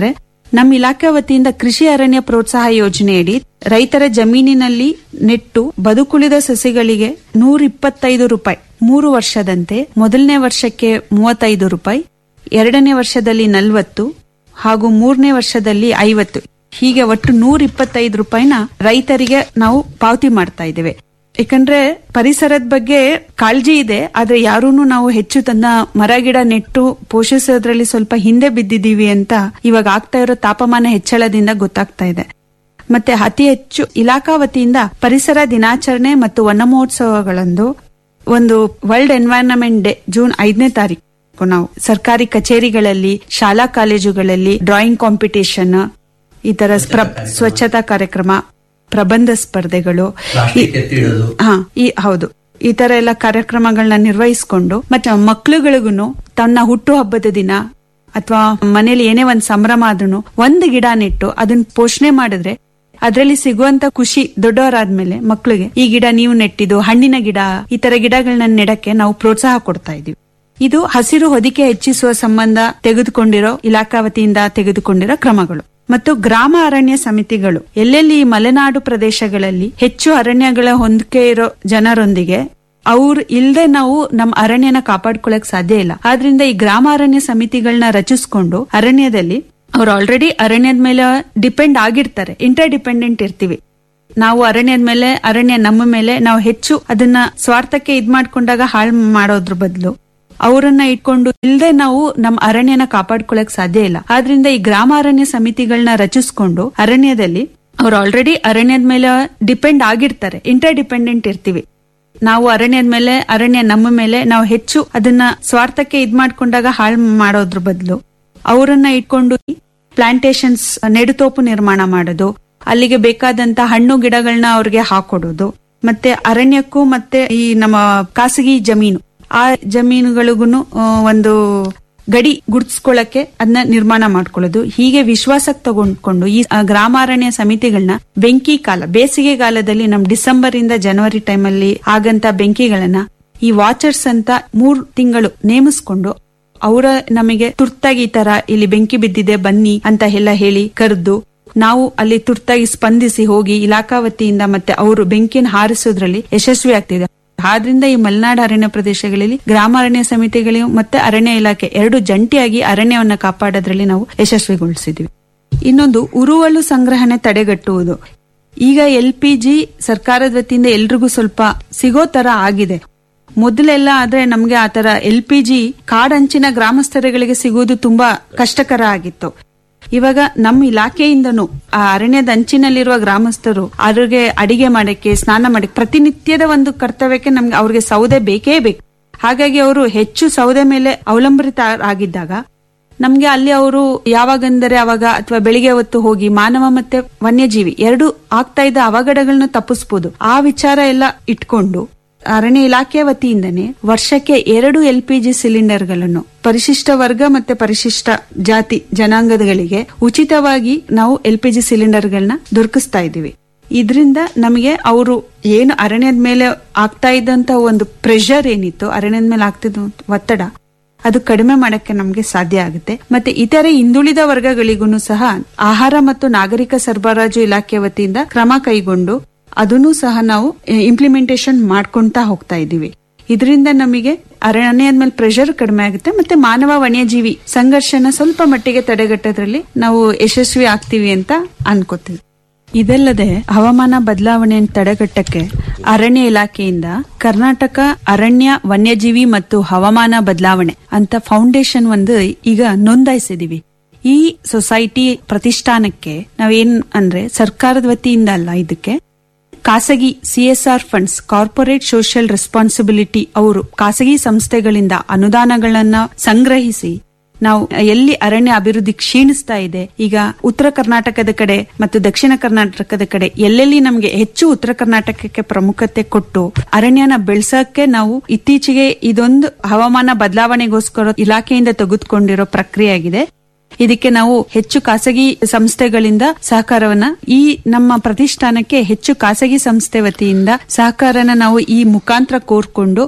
I: ನಮ್ಮ ಇಲಾಖೆ ವತಿಯಿಂದ ಕೃಷಿ ಅರಣ್ಯ ಪ್ರೋತ್ಸಾಹ ಯೋಜನೆಯಡಿ ರೈತರ ಜಮೀನಿನಲ್ಲಿ ನೆಟ್ಟು ಬದುಕುಳಿದ ಸಸಿಗಳಿಗೆ ನೂರ ಇಪ್ಪತ್ತೈದು ರೂಪಾಯಿ ಮೂರು ವರ್ಷದಂತೆ ಮೊದಲನೇ ವರ್ಷಕ್ಕೆ ಮೂವತ್ತೈದು ರೂಪಾಯಿ ಎರಡನೇ ವರ್ಷದಲ್ಲಿ ನಲವತ್ತು ಹಾಗೂ ಮೂರನೇ ವರ್ಷದಲ್ಲಿ ಐವತ್ತು ಹೀಗೆ ಒಟ್ಟು ನೂರ ಇಪ್ಪತ್ತೈದು ರೂಪಾಯಿನ ರೈತರಿಗೆ ನಾವು ಪಾವತಿ ಮಾಡ್ತಾ ಇದ್ದೇವೆ ಯಾಕಂದ್ರೆ ಪರಿಸರದ ಬಗ್ಗೆ ಕಾಳಜಿ ಇದೆ ಆದ್ರೆ ಯಾರೂನು ನಾವು ಹೆಚ್ಚು ತನ್ನ ಮರ ಗಿಡ ನೆಟ್ಟು ಪೋಷಿಸೋದ್ರಲ್ಲಿ ಸ್ವಲ್ಪ ಹಿಂದೆ ಬಿದ್ದಿದ್ದೀವಿ ಅಂತ ಇವಾಗ ಆಗ್ತಾ ಇರೋ ತಾಪಮಾನ ಹೆಚ್ಚಳದಿಂದ ಗೊತ್ತಾಗ್ತಾ ಇದೆ ಮತ್ತೆ ಅತಿ ಹೆಚ್ಚು ಇಲಾಖಾ ವತಿಯಿಂದ ಪರಿಸರ ದಿನಾಚರಣೆ ಮತ್ತು ವನ ಮಹೋತ್ಸವಗಳಂದು ಒಂದು ವರ್ಲ್ಡ್ ಎನ್ವೈರನ್ಮೆಂಟ್ ಡೇ ಜೂನ್ ಐದನೇ ತಾರೀಕು ನಾವು ಸರ್ಕಾರಿ ಕಚೇರಿಗಳಲ್ಲಿ ಶಾಲಾ ಕಾಲೇಜುಗಳಲ್ಲಿ ಡ್ರಾಯಿಂಗ್ ಕಾಂಪಿಟೇಷನ್ ಈ ತರ ಸ್ಪ್ರ- ಸ್ವಚ್ಛತಾ ಕಾರ್ಯಕ್ರಮ ಪ್ರಬಂಧ ಸ್ಪರ್ಧೆಗಳು ಈ- ಹಾ ಈ ಹೌದು ಈ ತರ ಎಲ್ಲ ಕಾರ್ಯಕ್ರಮಗಳನ್ನ ನಿರ್ವಹಿಸಿಕೊಂಡು ಮತ್ತೆ ಮಕ್ಳುಗಳಿಗೂ ತನ್ನ ಹುಟ್ಟು ಹಬ್ಬದ ದಿನ ಅಥವಾ ಮನೇಲಿ ಏನೇ ಒಂದ್ ಸಂಭ್ರಮ ಆದ್ರೂ ಒಂದು ಗಿಡ ನೆಟ್ಟು ಅದನ್ನ ಪೋಷಣೆ ಮಾಡಿದ್ರೆ ಅದರಲ್ಲಿ ಸಿಗುವಂತ ಖುಷಿ ದೊಡ್ಡವರಾದ್ಮೇಲೆ ಮಕ್ಳಿಗೆ ಈ ಗಿಡ ನೀವು ನೆಟ್ಟಿದ್ದು ಹಣ್ಣಿನ ಗಿಡ ಈ ತರ ಗಿಡಗಳನ್ನ ನೆಡಕ್ಕೆ ನಾವು ಪ್ರೋತ್ಸಾಹ ಕೊಡ್ತಾ ಇದೀವಿ ಇದು ಹಸಿರು ಹೊದಿಕೆ ಹೆಚ್ಚಿಸುವ ಸಂಬಂಧ ತೆಗೆದುಕೊಂಡಿರೋ ಇಲಾಖಾ ವತಿಯಿಂದ ತೆಗೆದುಕೊಂಡಿರೋ ಕ್ರಮಗಳು ಮತ್ತು ಗ್ರಾಮ ಅರಣ್ಯ ಸಮಿತಿಗಳು ಎಲ್ಲೆಲ್ಲಿ ಈ ಮಲೆನಾಡು ಪ್ರದೇಶಗಳಲ್ಲಿ ಹೆಚ್ಚು ಅರಣ್ಯಗಳ ಹೊಂದಿಕೆ ಇರೋ ಜನರೊಂದಿಗೆ ಅವ್ರು ಇಲ್ದೆ ನಾವು ನಮ್ಮ ಅರಣ್ಯನ ಕಾಪಾಡ್ಕೊಳಕ್ ಸಾಧ್ಯ ಇಲ್ಲ ಆದ್ರಿಂದ ಈ ಗ್ರಾಮ ಅರಣ್ಯ ಸಮಿತಿಗಳನ್ನ ರಚಿಸ್ಕೊಂಡು ಅರಣ್ಯದಲ್ಲಿ ಅವ್ರು ಆಲ್ರೆಡಿ ಅರಣ್ಯದ ಮೇಲೆ ಡಿಪೆಂಡ್ ಆಗಿರ್ತಾರೆ ಇಂಟರ್ ಡಿಪೆಂಡೆಂಟ್ ಇರ್ತೀವಿ ನಾವು ಅರಣ್ಯದ ಮೇಲೆ ಅರಣ್ಯ ನಮ್ಮ ಮೇಲೆ ನಾವು ಹೆಚ್ಚು ಅದನ್ನ ಸ್ವಾರ್ಥಕ್ಕೆ ಇದ್ ಮಾಡ್ಕೊಂಡಾಗ ಹಾಳು ಮಾಡೋದ್ರ ಬದಲು ಅವರನ್ನ ಇಟ್ಕೊಂಡು ಇಲ್ದೆ ನಾವು ನಮ್ಮ ಅರಣ್ಯನ ಕಾಪಾಡ್ಕೊಳಕ್ ಸಾಧ್ಯ ಇಲ್ಲ ಆದ್ರಿಂದ ಈ ಗ್ರಾಮ ಅರಣ್ಯ ಸಮಿತಿಗಳನ್ನ ರಚಿಸ್ಕೊಂಡು ಅರಣ್ಯದಲ್ಲಿ ಅವ್ರು ಆಲ್ರೆಡಿ ಅರಣ್ಯದ ಮೇಲೆ ಡಿಪೆಂಡ್ ಆಗಿರ್ತಾರೆ ಇಂಟರ್ ಡಿಪೆಂಡೆಂಟ್ ಇರ್ತೀವಿ ನಾವು ಅರಣ್ಯದ ಮೇಲೆ ಅರಣ್ಯ ನಮ್ಮ ಮೇಲೆ ನಾವು ಹೆಚ್ಚು ಅದನ್ನ ಸ್ವಾರ್ಥಕ್ಕೆ ಇದ್ ಮಾಡ್ಕೊಂಡಾಗ ಹಾಳು ಮಾಡೋದ್ರ ಬದಲು ಅವರನ್ನ ಇಟ್ಕೊಂಡು ಪ್ಲಾಂಟೇಶನ್ಸ್ ನೆಡುತೋಪು ನಿರ್ಮಾಣ ಮಾಡೋದು ಅಲ್ಲಿಗೆ ಬೇಕಾದಂತ ಹಣ್ಣು ಗಿಡಗಳನ್ನ ಅವ್ರಿಗೆ ಹಾಕೊಡೋದು ಮತ್ತೆ ಅರಣ್ಯಕ್ಕೂ ಮತ್ತೆ ಈ ನಮ್ಮ ಖಾಸಗಿ ಜಮೀನು ಆ ಜಮೀನುಗಳಿಗೂ ಒಂದು ಗಡಿ ಗುರ್ತಿಸ್ಕೊಳ್ಳಕ್ಕೆ ಅದನ್ನ ನಿರ್ಮಾಣ ಮಾಡ್ಕೊಳ್ಳೋದು ಹೀಗೆ ವಿಶ್ವಾಸಕ್ಕೆ ತಗೊಂಡ್ಕೊಂಡು ಈ ಆ, ಗ್ರಾಮಾರಣ್ಯ ಸಮಿತಿಗಳನ್ನ ಬೆಂಕಿ ಕಾಲ ಬೇಸಿಗೆ ಕಾಲದಲ್ಲಿ ನಮ್ ಡಿಸೆಂಬರ್ ಇಂದ ಜನವರಿ ಟೈಮಲ್ಲಿ ಆಗಂತ ಬೆಂಕಿಗಳನ್ನ ಈ ವಾಚರ್ಸ್ ಅಂತ ಮೂರ್ ತಿಂಗಳು ನೇಮಿಸ್ಕೊಂಡು ಅವರ ನಮಗೆ ತುರ್ತಾಗಿ ಈ ತರ ಇಲ್ಲಿ ಬೆಂಕಿ ಬಿದ್ದಿದೆ ಬನ್ನಿ ಅಂತ ಎಲ್ಲ ಹೇಳಿ ಕರೆದು ನಾವು ಅಲ್ಲಿ ತುರ್ತಾಗಿ ಸ್ಪಂದಿಸಿ ಹೋಗಿ ಇಲಾಖಾ ವತಿಯಿಂದ ಮತ್ತೆ ಅವರು ಬೆಂಕಿಯನ್ನು ಹಾರಿಸೋದ್ರಲ್ಲಿ ಯಶಸ್ವಿ ಆಗ್ತಿದೆ ಆದ್ರಿಂದ ಈ ಮಲೆನಾಡು ಅರಣ್ಯ ಪ್ರದೇಶಗಳಲ್ಲಿ ಗ್ರಾಮಾರಣ್ಯ ಸಮಿತಿಗಳು ಮತ್ತೆ ಅರಣ್ಯ ಇಲಾಖೆ ಎರಡು ಜಂಟಿಯಾಗಿ ಅರಣ್ಯವನ್ನ ಕಾಪಾಡೋದ್ರಲ್ಲಿ ನಾವು ಯಶಸ್ವಿಗೊಳಿಸಿದ್ವಿ ಇನ್ನೊಂದು ಉರುವಲು ಸಂಗ್ರಹಣೆ ತಡೆಗಟ್ಟುವುದು ಈಗ ಎಲ್ ಪಿ ಜಿ ಸರ್ಕಾರದ ವತಿಯಿಂದ ಎಲ್ರಿಗೂ ಸ್ವಲ್ಪ ಸಿಗೋ ತರ ಆಗಿದೆ ಮೊದಲೆಲ್ಲ ಆದ್ರೆ ನಮ್ಗೆ ಆತರ ಎಲ್ ಪಿ ಜಿ ಕಾಡಂಚಿನ ಗ್ರಾಮಸ್ಥರುಗಳಿಗೆ ಸಿಗುವುದು ತುಂಬಾ ಕಷ್ಟಕರ ಆಗಿತ್ತು ಇವಾಗ ನಮ್ಮ ಇಲಾಖೆಯಿಂದನೂ ಆ ಅರಣ್ಯದ ಅಂಚಿನಲ್ಲಿರುವ ಗ್ರಾಮಸ್ಥರು ಅವ್ರಿಗೆ ಅಡಿಗೆ ಮಾಡಕ್ಕೆ ಸ್ನಾನ ಮಾಡಕ್ಕೆ ಪ್ರತಿನಿತ್ಯದ ಒಂದು ಕರ್ತವ್ಯಕ್ಕೆ ನಮ್ಗೆ ಅವ್ರಿಗೆ ಸೌದೆ ಬೇಕೇ ಬೇಕು ಹಾಗಾಗಿ ಅವರು ಹೆಚ್ಚು ಸೌದೆ ಮೇಲೆ ಅವಲಂಬಿತ ಆಗಿದ್ದಾಗ ನಮ್ಗೆ ಅಲ್ಲಿ ಅವರು ಯಾವಾಗಂದರೆ ಅವಾಗ ಅಥವಾ ಬೆಳಿಗ್ಗೆ ಹೊತ್ತು ಹೋಗಿ ಮಾನವ ಮತ್ತೆ ವನ್ಯಜೀವಿ ಎರಡು ಆಗ್ತಾ ಇದ್ದ ಅವಘಡಗಳನ್ನ ತಪ್ಪಿಸಬಹುದು ಆ ವಿಚಾರ ಎಲ್ಲ ಇಟ್ಕೊಂಡು ಅರಣ್ಯ ಇಲಾಖೆ ವತಿಯಿಂದನೇ ವರ್ಷಕ್ಕೆ ಎರಡು ಎಲ್ ಪಿ ಜಿ ಸಿಲಿಂಡರ್ಗಳನ್ನು ಪರಿಶಿಷ್ಟ ವರ್ಗ ಮತ್ತೆ ಪರಿಶಿಷ್ಟ ಜಾತಿ ಜನಾಂಗದಗಳಿಗೆ ಉಚಿತವಾಗಿ ನಾವು ಎಲ್ ಪಿ ಜಿ ಸಿಲಿಂಡರ್ಗಳನ್ನ ದೊರಕಿಸ್ತಾ ಇದ್ದೀವಿ ಇದರಿಂದ ನಮಗೆ ಅವರು ಏನು ಅರಣ್ಯದ ಮೇಲೆ ಆಗ್ತಾ ಇದ್ದಂತ ಒಂದು ಪ್ರೆಷರ್ ಏನಿತ್ತು ಅರಣ್ಯದ ಮೇಲೆ ಆಗ್ತಿದ್ದ ಒತ್ತಡ ಅದು ಕಡಿಮೆ ಮಾಡಕ್ಕೆ ನಮಗೆ ಸಾಧ್ಯ ಆಗುತ್ತೆ ಮತ್ತೆ ಇತರೆ ಹಿಂದುಳಿದ ವರ್ಗಗಳಿಗೂ ಸಹ ಆಹಾರ ಮತ್ತು ನಾಗರಿಕ ಸರಬರಾಜು ಇಲಾಖೆ ವತಿಯಿಂದ ಕ್ರಮ ಕೈಗೊಂಡು ಅದನ್ನು ಸಹ ನಾವು ಇಂಪ್ಲಿಮೆಂಟೇಶನ್ ಮಾಡ್ಕೊಂತಾ ಹೋಗ್ತಾ ಇದ್ದೀವಿ ಇದರಿಂದ ನಮಗೆ ಅರಣ್ಯದ ಮೇಲೆ ಪ್ರೆಷರ್ ಕಡಿಮೆ ಆಗುತ್ತೆ ಮತ್ತೆ ಮಾನವ ವನ್ಯಜೀವಿ ಸಂಘರ್ಷನ ಸ್ವಲ್ಪ ಮಟ್ಟಿಗೆ ತಡೆಗಟ್ಟೋದ್ರಲ್ಲಿ ನಾವು ಯಶಸ್ವಿ ಆಗ್ತೀವಿ ಅಂತ ಅನ್ಕೋತೀವಿ ಇದಲ್ಲದೆ ಹವಾಮಾನ ಬದಲಾವಣೆಯನ್ನು ತಡೆಗಟ್ಟಕ್ಕೆ ಅರಣ್ಯ ಇಲಾಖೆಯಿಂದ ಕರ್ನಾಟಕ ಅರಣ್ಯ ವನ್ಯಜೀವಿ ಮತ್ತು ಹವಾಮಾನ ಬದಲಾವಣೆ ಅಂತ ಫೌಂಡೇಶನ್ ಒಂದು ಈಗ ನೋಂದಾಯಿಸಿದೀವಿ ಈ ಸೊಸೈಟಿ ಪ್ರತಿಷ್ಠಾನಕ್ಕೆ ನಾವೇನ್ ಅಂದ್ರೆ ಸರ್ಕಾರದ ವತಿಯಿಂದ ಅಲ್ಲ ಇದಕ್ಕೆ ಖಾಸಗಿ CSR funds corporate social responsibility ಅವರು ಖಾಸಗಿ ಸಂಸ್ಥೆಗಳಿಂದ ಅನುದಾನಗಳನ್ನ ಸಂಗ್ರಹಿಸಿ ನಾವು ಎಲ್ಲಿ ಅರಣ್ಯ ಅಭಿವೃದ್ಧಿ ಕ್ಷೀಣಿಸ್ತಾ ಇದೆ ಈಗ ಉತ್ತರ ಕರ್ನಾಟಕದ ಕಡೆ ಮತ್ತು ದಕ್ಷಿಣ ಕರ್ನಾಟಕದ ಕಡೆ ಎಲ್ಲೆಲ್ಲಿ ನಮಗೆ ಹೆಚ್ಚು ಉತ್ತರ ಕರ್ನಾಟಕಕ್ಕೆ ಪ್ರಮುಖತೆ ಕೊಟ್ಟು ಅರಣ್ಯನ ಬೆಳೆಸಕ್ಕೆ ನಾವು ಇತ್ತೀಚೆಗೆ ಇದೊಂದು ಹವಾಮಾನ ಬದಲಾವಣೆಗೋಸ್ಕರ ಇಲಾಖೆಯಿಂದ ತೆಗೆದುಕೊಂಡಿರೋ ಪ್ರಕ್ರಿಯೆ ಆಗಿದೆ ಇದಕ್ಕೆ ನಾವು ಹೆಚ್ಚು ಖಾಸಗಿ ಸಂಸ್ಥೆಗಳಿಂದ ಸಹಕಾರವನ್ನ ಈ ನಮ್ಮ ಪ್ರತಿಷ್ಠಾನಕ್ಕೆ ಹೆಚ್ಚು ಖಾಸಗಿ ಸಂಸ್ಥೆ ವತಿಯಿಂದ ಸಹಕಾರನ ನಾವು ಈ ಮುಖಾಂತರ ಕೋರ್ಕೊಂಡು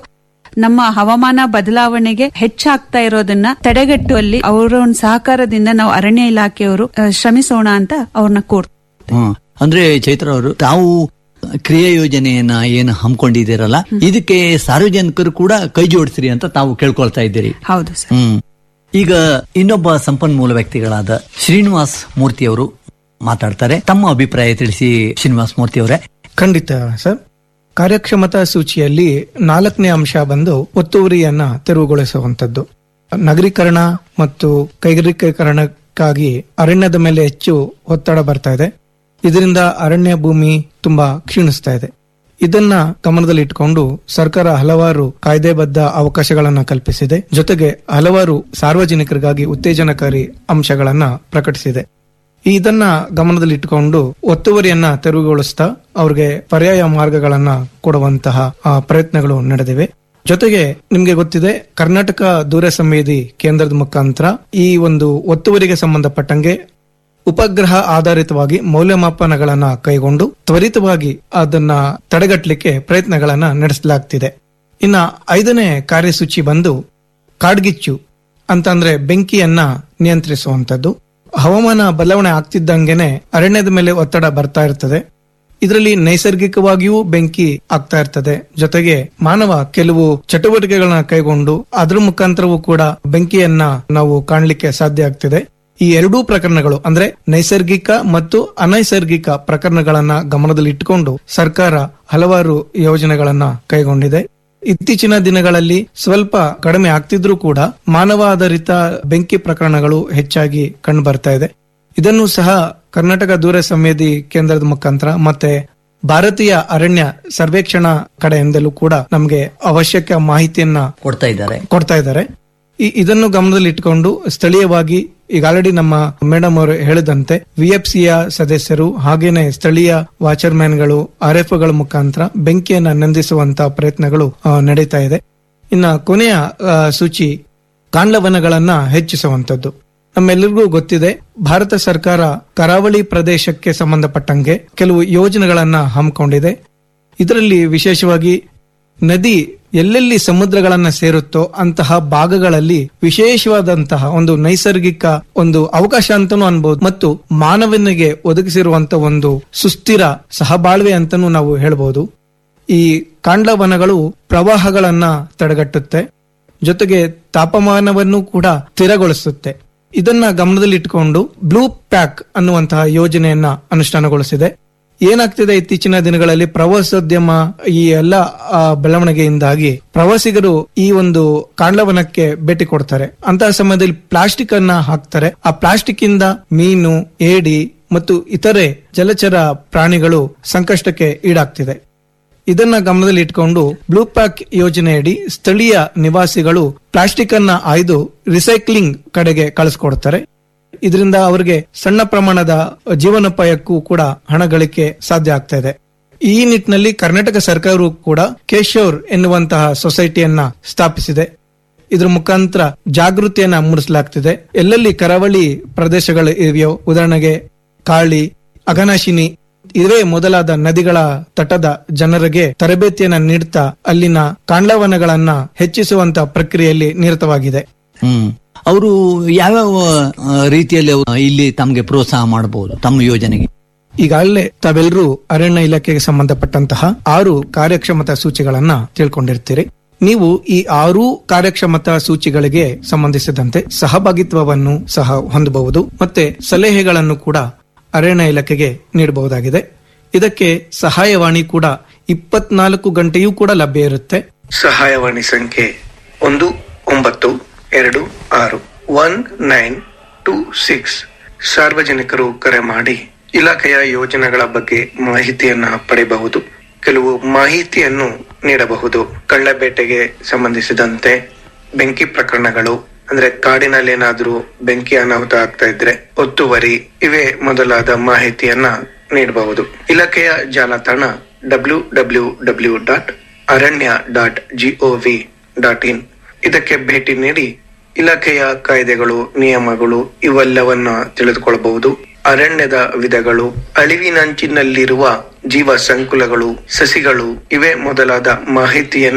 I: ನಮ್ಮ ಹವಾಮಾನ ಬದಲಾವಣೆಗೆ ಹೆಚ್ಚಾಗ್ತಾ ಇರೋದನ್ನ ತಡೆಗಟ್ಟುವಲ್ಲಿ ಅವರ ಒಂದು ಸಹಕಾರದಿಂದ ನಾವು ಅರಣ್ಯ ಇಲಾಖೆಯವರು ಆ, ಶ್ರಮಿಸೋಣ ಅಂತ ಅವ್ರನ್ನ ಕೋರ್
G: ಹ್ಮ್. ಅಂದ್ರೆ ಚೈತ್ರ ಅವರು ತಾವು ಕ್ರಿಯಾ ಯೋಜನೆಯನ್ನ ಏನು ಹಮ್ಮಿಕೊಂಡಿದ್ದೀರಲ್ಲ ಇದಕ್ಕೆ ಸಾರ್ವಜನಿಕರು ಕೂಡ ಕೈ ಜೋಡಿಸ್ರಿ ಅಂತ ತಾವು ಕೇಳ್ಕೊಳ್ತಾ ಇದ್ದೀರಿ
I: ಹೌದು ಸರ್
G: ಹ್ಮ್ ಈಗ ಇನ್ನೊಬ್ಬ ಸಂಪನ್ಮೂಲ ವ್ಯಕ್ತಿಗಳಾದ ಶ್ರೀನಿವಾಸ್ ಮೂರ್ತಿ ಅವರು ಮಾತಾಡ್ತಾರೆ ತಮ್ಮ ಅಭಿಪ್ರಾಯ ತಿಳಿಸಿ ಶ್ರೀನಿವಾಸ್ ಮೂರ್ತಿ ಅವರೇ
J: ಖಂಡಿತ ಸರ್ ಕಾರ್ಯಕ್ಷಮತಾ ಸೂಚಿಯಲ್ಲಿ ನಾಲ್ಕನೇ ಅಂಶ ಬಂದು ಒತ್ತುವರಿಯನ್ನ ತೆರವುಗೊಳಿಸುವಂತದ್ದು ನಗರೀಕರಣ ಮತ್ತು ಕೈಗಾರಿಕೀಕರಣಕ್ಕಾಗಿ ಅರಣ್ಯದ ಮೇಲೆ ಹೆಚ್ಚು ಒತ್ತಡ ಬರ್ತಾ ಇದೆ ಇದರಿಂದ ಅರಣ್ಯ ಭೂಮಿ ತುಂಬಾ ಕ್ಷೀಣಿಸ್ತಾ ಇದೆ ಇದನ್ನ ಗಮನದಲ್ಲಿಟ್ಟುಕೊಂಡು ಸರ್ಕಾರ ಹಲವಾರು ಕಾಯ್ದೆಬದ್ಧ ಅವಕಾಶಗಳನ್ನ ಕಲ್ಪಿಸಿದೆ ಜೊತೆಗೆ ಹಲವಾರು ಸಾರ್ವಜನಿಕರಿಗಾಗಿ ಉತ್ತೇಜನಕಾರಿ ಅಂಶಗಳನ್ನ ಪ್ರಕಟಿಸಿದೆ ಇದನ್ನ ಗಮನದಲ್ಲಿಟ್ಟುಕೊಂಡು ಒತ್ತುವರಿಯನ್ನ ತೆರವುಗೊಳಿಸ್ತಾ ಅವ್ರಿಗೆ ಪರ್ಯಾಯ ಮಾರ್ಗಗಳನ್ನ ಕೊಡುವಂತಹ ಆ, ಪ್ರಯತ್ನಗಳು ನಡೆದಿವೆ ಜೊತೆಗೆ ನಿಮ್ಗೆ ಗೊತ್ತಿದೆ ಕರ್ನಾಟಕ ದೂರ ಸಂವೇದಿ ಕೇಂದ್ರದ ಮುಖಾಂತರ ಈ ಒಂದು ಒತ್ತುವರಿಗೆ ಸಂಬಂಧಪಟ್ಟಂಗೆ ಉಪಗ್ರಹ ಆಧಾರಿತವಾಗಿ ಮೌಲ್ಯಮಾಪನಗಳನ್ನ ಕೈಗೊಂಡು ತ್ವರಿತವಾಗಿ ಅದನ್ನ ತಡೆಗಟ್ಟಲಿಕ್ಕೆ ಪ್ರಯತ್ನಗಳನ್ನ ನಡೆಸಲಾಗ್ತಿದೆ ಇನ್ನ ಐದನೇ ಕಾರ್ಯಸೂಚಿ ಬಂದು ಕಾಡ್ಗಿಚ್ಚು ಅಂತಂದ್ರೆ ಬೆಂಕಿಯನ್ನ ನಿಯಂತ್ರಿಸುವಂತದ್ದು ಹವಾಮಾನ ಬದಲಾವಣೆ ಆಗ್ತಿದ್ದಂಗೆನೆ ಅರಣ್ಯದ ಮೇಲೆ ಒತ್ತಡ ಬರ್ತಾ ಇರ್ತದೆ ಇದರಲ್ಲಿ ನೈಸರ್ಗಿಕವಾಗಿಯೂ ಬೆಂಕಿ ಆಗ್ತಾ ಇರ್ತದೆ ಜೊತೆಗೆ ಮಾನವ ಕೆಲವು ಚಟುವಟಿಕೆಗಳನ್ನ ಕೈಗೊಂಡು ಅದ್ರ ಮುಖಾಂತರವೂ ಕೂಡ ಬೆಂಕಿಯನ್ನ ನಾವು ಕಾಣಲಿಕ್ಕೆ ಸಾಧ್ಯ ಆಗ್ತಿದೆ ಈ ಎರಡೂ ಪ್ರಕರಣಗಳು ಅಂದ್ರೆ ನೈಸರ್ಗಿಕ ಮತ್ತು ಅನೈಸರ್ಗಿಕ ಪ್ರಕರಣಗಳನ್ನ ಗಮನದಲ್ಲಿಟ್ಟುಕೊಂಡು ಸರ್ಕಾರ ಹಲವಾರು ಯೋಜನೆಗಳನ್ನ ಕೈಗೊಂಡಿದೆ ಇತ್ತೀಚಿನ ದಿನಗಳಲ್ಲಿ ಸ್ವಲ್ಪ ಕಡಿಮೆ ಆಗ್ತಿದ್ರೂ ಕೂಡ ಮಾನವ ಆಧಾರಿತ ಬೆಂಕಿ ಪ್ರಕರಣಗಳು ಹೆಚ್ಚಾಗಿ ಕಂಡು ಬರ್ತಾ ಇದೆ ಇದನ್ನು ಸಹ ಕರ್ನಾಟಕ ದೂರ ಸಂವೇದಿ ಕೇಂದ್ರದ ಮುಖಾಂತರ ಮತ್ತೆ ಭಾರತೀಯ ಅರಣ್ಯ ಸರ್ವೇಕ್ಷಣಾ ಕಡೆಯಿಂದಲೂ ಕೂಡ ನಮಗೆ ಅವಶ್ಯಕ ಮಾಹಿತಿಯನ್ನ
G: ಕೊಡ್ತಾ ಇದ್ದಾರೆ
J: ಕೊಡ್ತಾ ಇದ್ದಾರೆ ಈ- ಇದನ್ನು ಗಮನದಲ್ಲಿ ಇಟ್ಕೊಂಡು ಸ್ಥಳೀಯವಾಗಿ ಈಗ ಆಲ್ರೆಡಿ ನಮ್ಮ ಮೇಡಮ್ ಅವರು ಹೇಳಿದಂತೆ ವಿಎಫ್ಸಿಯ ಸದಸ್ಯರು ಹಾಗೇನೆ ಸ್ಥಳೀಯ ವಾಚರ್ಮ್ಯಾನ್ಗಳು ಆರ್ ಎಫ್ ಗಳ ಮುಖಾಂತರ ಬೆಂಕಿಯನ್ನ ನಂದಿಸುವಂತ ಪ್ರಯತ್ನಗಳು ಆ, ನಡೀತಾ ಇದೆ ಇನ್ನ ಕೊನೆಯ ಆ, ಸೂಚಿ ಕಾಂಡವನಗಳನ್ನ ಹೆಚ್ಚಿಸುವಂತದ್ದು ನಮ್ಮೆಲ್ಲರಿಗೂ ಗೊತ್ತಿದೆ ಭಾರತ ಸರ್ಕಾರ ಕರಾವಳಿ ಪ್ರದೇಶಕ್ಕೆ ಸಂಬಂಧಪಟ್ಟಂಗೆ ಕೆಲವು ಯೋಜನೆಗಳನ್ನ ಹಮ್ಮಿಕೊಂಡಿದೆ ಇದರಲ್ಲಿ ವಿಶೇಷವಾಗಿ ನದಿ ಎಲ್ಲೆಲ್ಲಿ ಸಮುದ್ರಗಳನ್ನ ಸೇರುತ್ತೋ ಅಂತಹ ಭಾಗಗಳಲ್ಲಿ ವಿಶೇಷವಾದಂತಹ ಒಂದು ನೈಸರ್ಗಿಕ ಒಂದು ಅವಕಾಶ ಅಂತಾನೂ ಅನ್ಬಹುದು ಮತ್ತು ಮಾನವನಿಗೆ ಒದಗಿಸಿರುವಂತಹ ಒಂದು ಸುಸ್ಥಿರ ಸಹಬಾಳ್ವೆ ಅಂತಾನೂ ನಾವು ಹೇಳ್ಬಹುದು ಈ ಕಾಂಡವನಗಳು ಪ್ರವಾಹಗಳನ್ನ ತಡೆಗಟ್ಟುತ್ತೆ ಜೊತೆಗೆ ತಾಪಮಾನವನ್ನು ಕೂಡ ಸ್ಥಿರಗೊಳಿಸುತ್ತೆ ಇದನ್ನ ಗಮನದಲ್ಲಿಟ್ಟುಕೊಂಡು ಬ್ಲೂ ಪ್ಯಾಕ್ ಅನ್ನುವಂತಹ ಯೋಜನೆಯನ್ನ ಅನುಷ್ಠಾನಗೊಳಿಸಿದೆ ಏನಾಗ್ತಿದೆ ಇತ್ತೀಚಿನ ದಿನಗಳಲ್ಲಿ ಪ್ರವಾಸೋದ್ಯಮ ಈ ಎಲ್ಲ ಆ, ಬೆಳವಣಿಗೆಯಿಂದಾಗಿ ಪ್ರವಾಸಿಗರು ಈ ಒಂದು ಕಾಂಡವನಕ್ಕೆ ಭೇಟಿ ಕೊಡ್ತಾರೆ ಅಂತಹ ಸಮಯದಲ್ಲಿ ಪ್ಲಾಸ್ಟಿಕ್ ಅನ್ನ ಹಾಕ್ತಾರೆ ಆ ಪ್ಲಾಸ್ಟಿಕ್ ಇಂದ ಮೀನು ಏಡಿ ಮತ್ತು ಇತರೆ ಜಲಚರ ಪ್ರಾಣಿಗಳು ಸಂಕಷ್ಟಕ್ಕೆ ಈಡಾಗ್ತಿದೆ ಇದನ್ನ ಗಮನದಲ್ಲಿ ಇಟ್ಕೊಂಡು ಬ್ಲೂ ಪ್ಯಾಕ್ ಯೋಜನೆಯಡಿ ಸ್ಥಳೀಯ ನಿವಾಸಿಗಳು ಪ್ಲಾಸ್ಟಿಕ್ ಅನ್ನ ಆಯ್ದು ರಿಸೈಕ್ಲಿಂಗ್ ಕಡೆಗೆ ಕಳಿಸ್ಕೊಡ್ತಾರೆ ಇದರಿಂದ ಅವರಿಗೆ ಸಣ್ಣ ಪ್ರಮಾಣದ ಜೀವನೋಪಾಯಕ್ಕೂ ಕೂಡ ಹಣ ಗಳಿಕೆ ಸಾಧ್ಯ ಆಗ್ತಾ ಇದೆ ಈ ನಿಟ್ಟಿನಲ್ಲಿ ಕರ್ನಾಟಕ ಸರ್ಕಾರವು ಕೂಡ ಕೇಶೋರ್ ಎನ್ನುವಂತಹ ಸೊಸೈಟಿಯನ್ನ ಸ್ಥಾಪಿಸಿದೆ ಇದ್ರ ಮುಖಾಂತರ ಜಾಗೃತಿಯನ್ನ ಮೂಡಿಸಲಾಗ್ತಿದೆ ಎಲ್ಲೆಲ್ಲಿ ಕರಾವಳಿ ಪ್ರದೇಶಗಳು ಇವೆಯೋ ಉದಾಹರಣೆಗೆ ಕಾಳಿ ಅಘನಾಶಿನಿ ಇವೇ ಮೊದಲಾದ ನದಿಗಳ ತಟದ ಜನರಿಗೆ ತರಬೇತಿಯನ್ನ ನೀಡುತ್ತಾ ಅಲ್ಲಿನ ಕಾಂಡವನಗಳನ್ನ ಹೆಚ್ಚಿಸುವಂತ ಪ್ರಕ್ರಿಯೆಯಲ್ಲಿ ನಿರತವಾಗಿದೆ
G: ಹ್ಮ್ ಅವರು ಯಾವ್ಯಾವ ಆ, ರೀತಿಯಲ್ಲಿ ಅವ್ರು ಇಲ್ಲಿ ತಮಗೆ ಪ್ರೋತ್ಸಾಹ ಮಾಡಬಹುದು ತಮ್ಮ ಯೋಜನೆಗೆ
J: ಈಗಾಗಲೇ ತಾವೆಲ್ಲರೂ ಅರಣ್ಯ ಇಲಾಖೆಗೆ ಸಂಬಂಧಪಟ್ಟಂತಹ ಆರು ಕಾರ್ಯಕ್ಷಮತಾ ಸೂಚಿಗಳನ್ನ ತಿಳ್ಕೊಂಡಿರ್ತೀರಿ ನೀವು ಈ ಆರು ಕಾರ್ಯಕ್ಷಮತಾ ಸೂಚಿಗಳಿಗೆ ಸಂಬಂಧಿಸಿದಂತೆ ಸಹಭಾಗಿತ್ವವನ್ನು ಸಹ ಹೊಂದಬಹುದು ಮತ್ತೆ ಸಲಹೆಗಳನ್ನು ಕೂಡ ಅರಣ್ಯ ಇಲಾಖೆಗೆ ನೀಡಬಹುದಾಗಿದೆ ಇದಕ್ಕೆ ಸಹಾಯವಾಣಿ ಕೂಡ ಇಪ್ಪತ್ನಾಲ್ಕು ಗಂಟೆಯೂ ಕೂಡ ಲಭ್ಯ ಇರುತ್ತೆ
K: ಸಹಾಯವಾಣಿ ಸಂಖ್ಯೆ ಒಂದು ಒಂಬತ್ತು ಎರಡು ಆರು ಒನ್ ನೈನ್ ಟೂ ಸಿಕ್ಸ್ ಸಾರ್ವಜನಿಕರು ಕರೆ ಮಾಡಿ ಇಲಾಖೆಯ ಯೋಜನೆಗಳ ಬಗ್ಗೆ ಮಾಹಿತಿಯನ್ನ ಪಡೆಯಬಹುದು ಕೆಲವು ಮಾಹಿತಿಯನ್ನು ನೀಡಬಹುದು ಕಳ್ಳಬೇಟೆಗೆ ಸಂಬಂಧಿಸಿದಂತೆ ಬೆಂಕಿ ಪ್ರಕರಣಗಳು ಅಂದ್ರೆ ಕಾಡಿನಲ್ಲಿ ಏನಾದ್ರೂ ಬೆಂಕಿ ಅನಾಹುತ ಆಗ್ತಾ ಇದ್ರೆ ಒತ್ತುವರಿ ಇವೇ ಮೊದಲಾದ ಮಾಹಿತಿಯನ್ನ ನೀಡಬಹುದು ಇಲಾಖೆಯ ಜಾಲತಾಣ W W W dot Aranya dot GOV dot in ಇದಕ್ಕೆ ಭೇಟಿ ನೀಡಿ ಇಲಾಖೆಯ ಕಾಯ್ದೆಗಳು ನಿಯಮಗಳು ಇವೆಲ್ಲವನ್ನ ತಿಳಿದುಕೊಳ್ಳಬಹುದು ಅರಣ್ಯದ ವಿಧಗಳು ಅಳಿವಿನಂಚಿನಲ್ಲಿರುವ ಜೀವ ಸಂಕುಲಗಳು ಸಸಿಗಳು ಇವೇ ಮೊದಲಾದ ಮಾಹಿತಿಯನ್ನ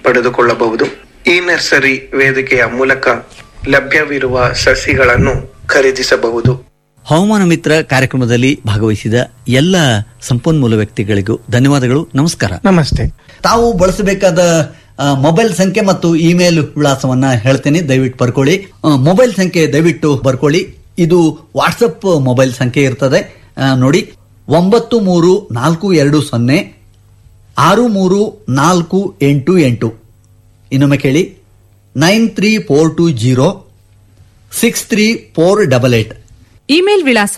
K: ಪಡೆದುಕೊಳ್ಳಬಹುದು ಈ ನರ್ಸರಿ ವೇದಿಕೆಯ ಮೂಲಕ ಲಭ್ಯವಿರುವ ಸಸಿಗಳನ್ನು ಖರೀದಿಸಬಹುದು
G: ಹವಾಮಾನ ಮಿತ್ರ ಕಾರ್ಯಕ್ರಮದಲ್ಲಿ ಭಾಗವಹಿಸಿದ ಎಲ್ಲ ಸಂಪನ್ಮೂಲ ವ್ಯಕ್ತಿಗಳಿಗೂ ಧನ್ಯವಾದಗಳು ನಮಸ್ಕಾರ
J: ನಮಸ್ತೆ
G: ತಾವು ಬಳಸಬೇಕಾದ ಆ, ಮೊಬೈಲ್ ಸಂಖ್ಯೆ ಮತ್ತು ಇಮೇಲ್ ವಿಳಾಸವನ್ನ ಹೇಳ್ತೇನೆ ದಯವಿಟ್ಟು ಬರ್ಕೊಳ್ಳಿ ಆ, ಮೊಬೈಲ್ ಸಂಖ್ಯೆ ದಯವಿಟ್ಟು ಬರ್ಕೊಳ್ಳಿ ಇದು ವಾಟ್ಸಪ್ ಮೊಬೈಲ್ ಸಂಖ್ಯೆ ಇರ್ತದೆ ಆ, ನೋಡಿ ಒಂಬತ್ತು ಮೂರು ನಾಲ್ಕು ಎರಡು ಸೊನ್ನೆ ಆರು ಮೂರು ನಾಲ್ಕು ಎಂಟು ಎಂಟು ಇನ್ನೊಮ್ಮೆ ಕೇಳಿ nine three four two zero six three four double eight
F: email ವಿಳಾಸ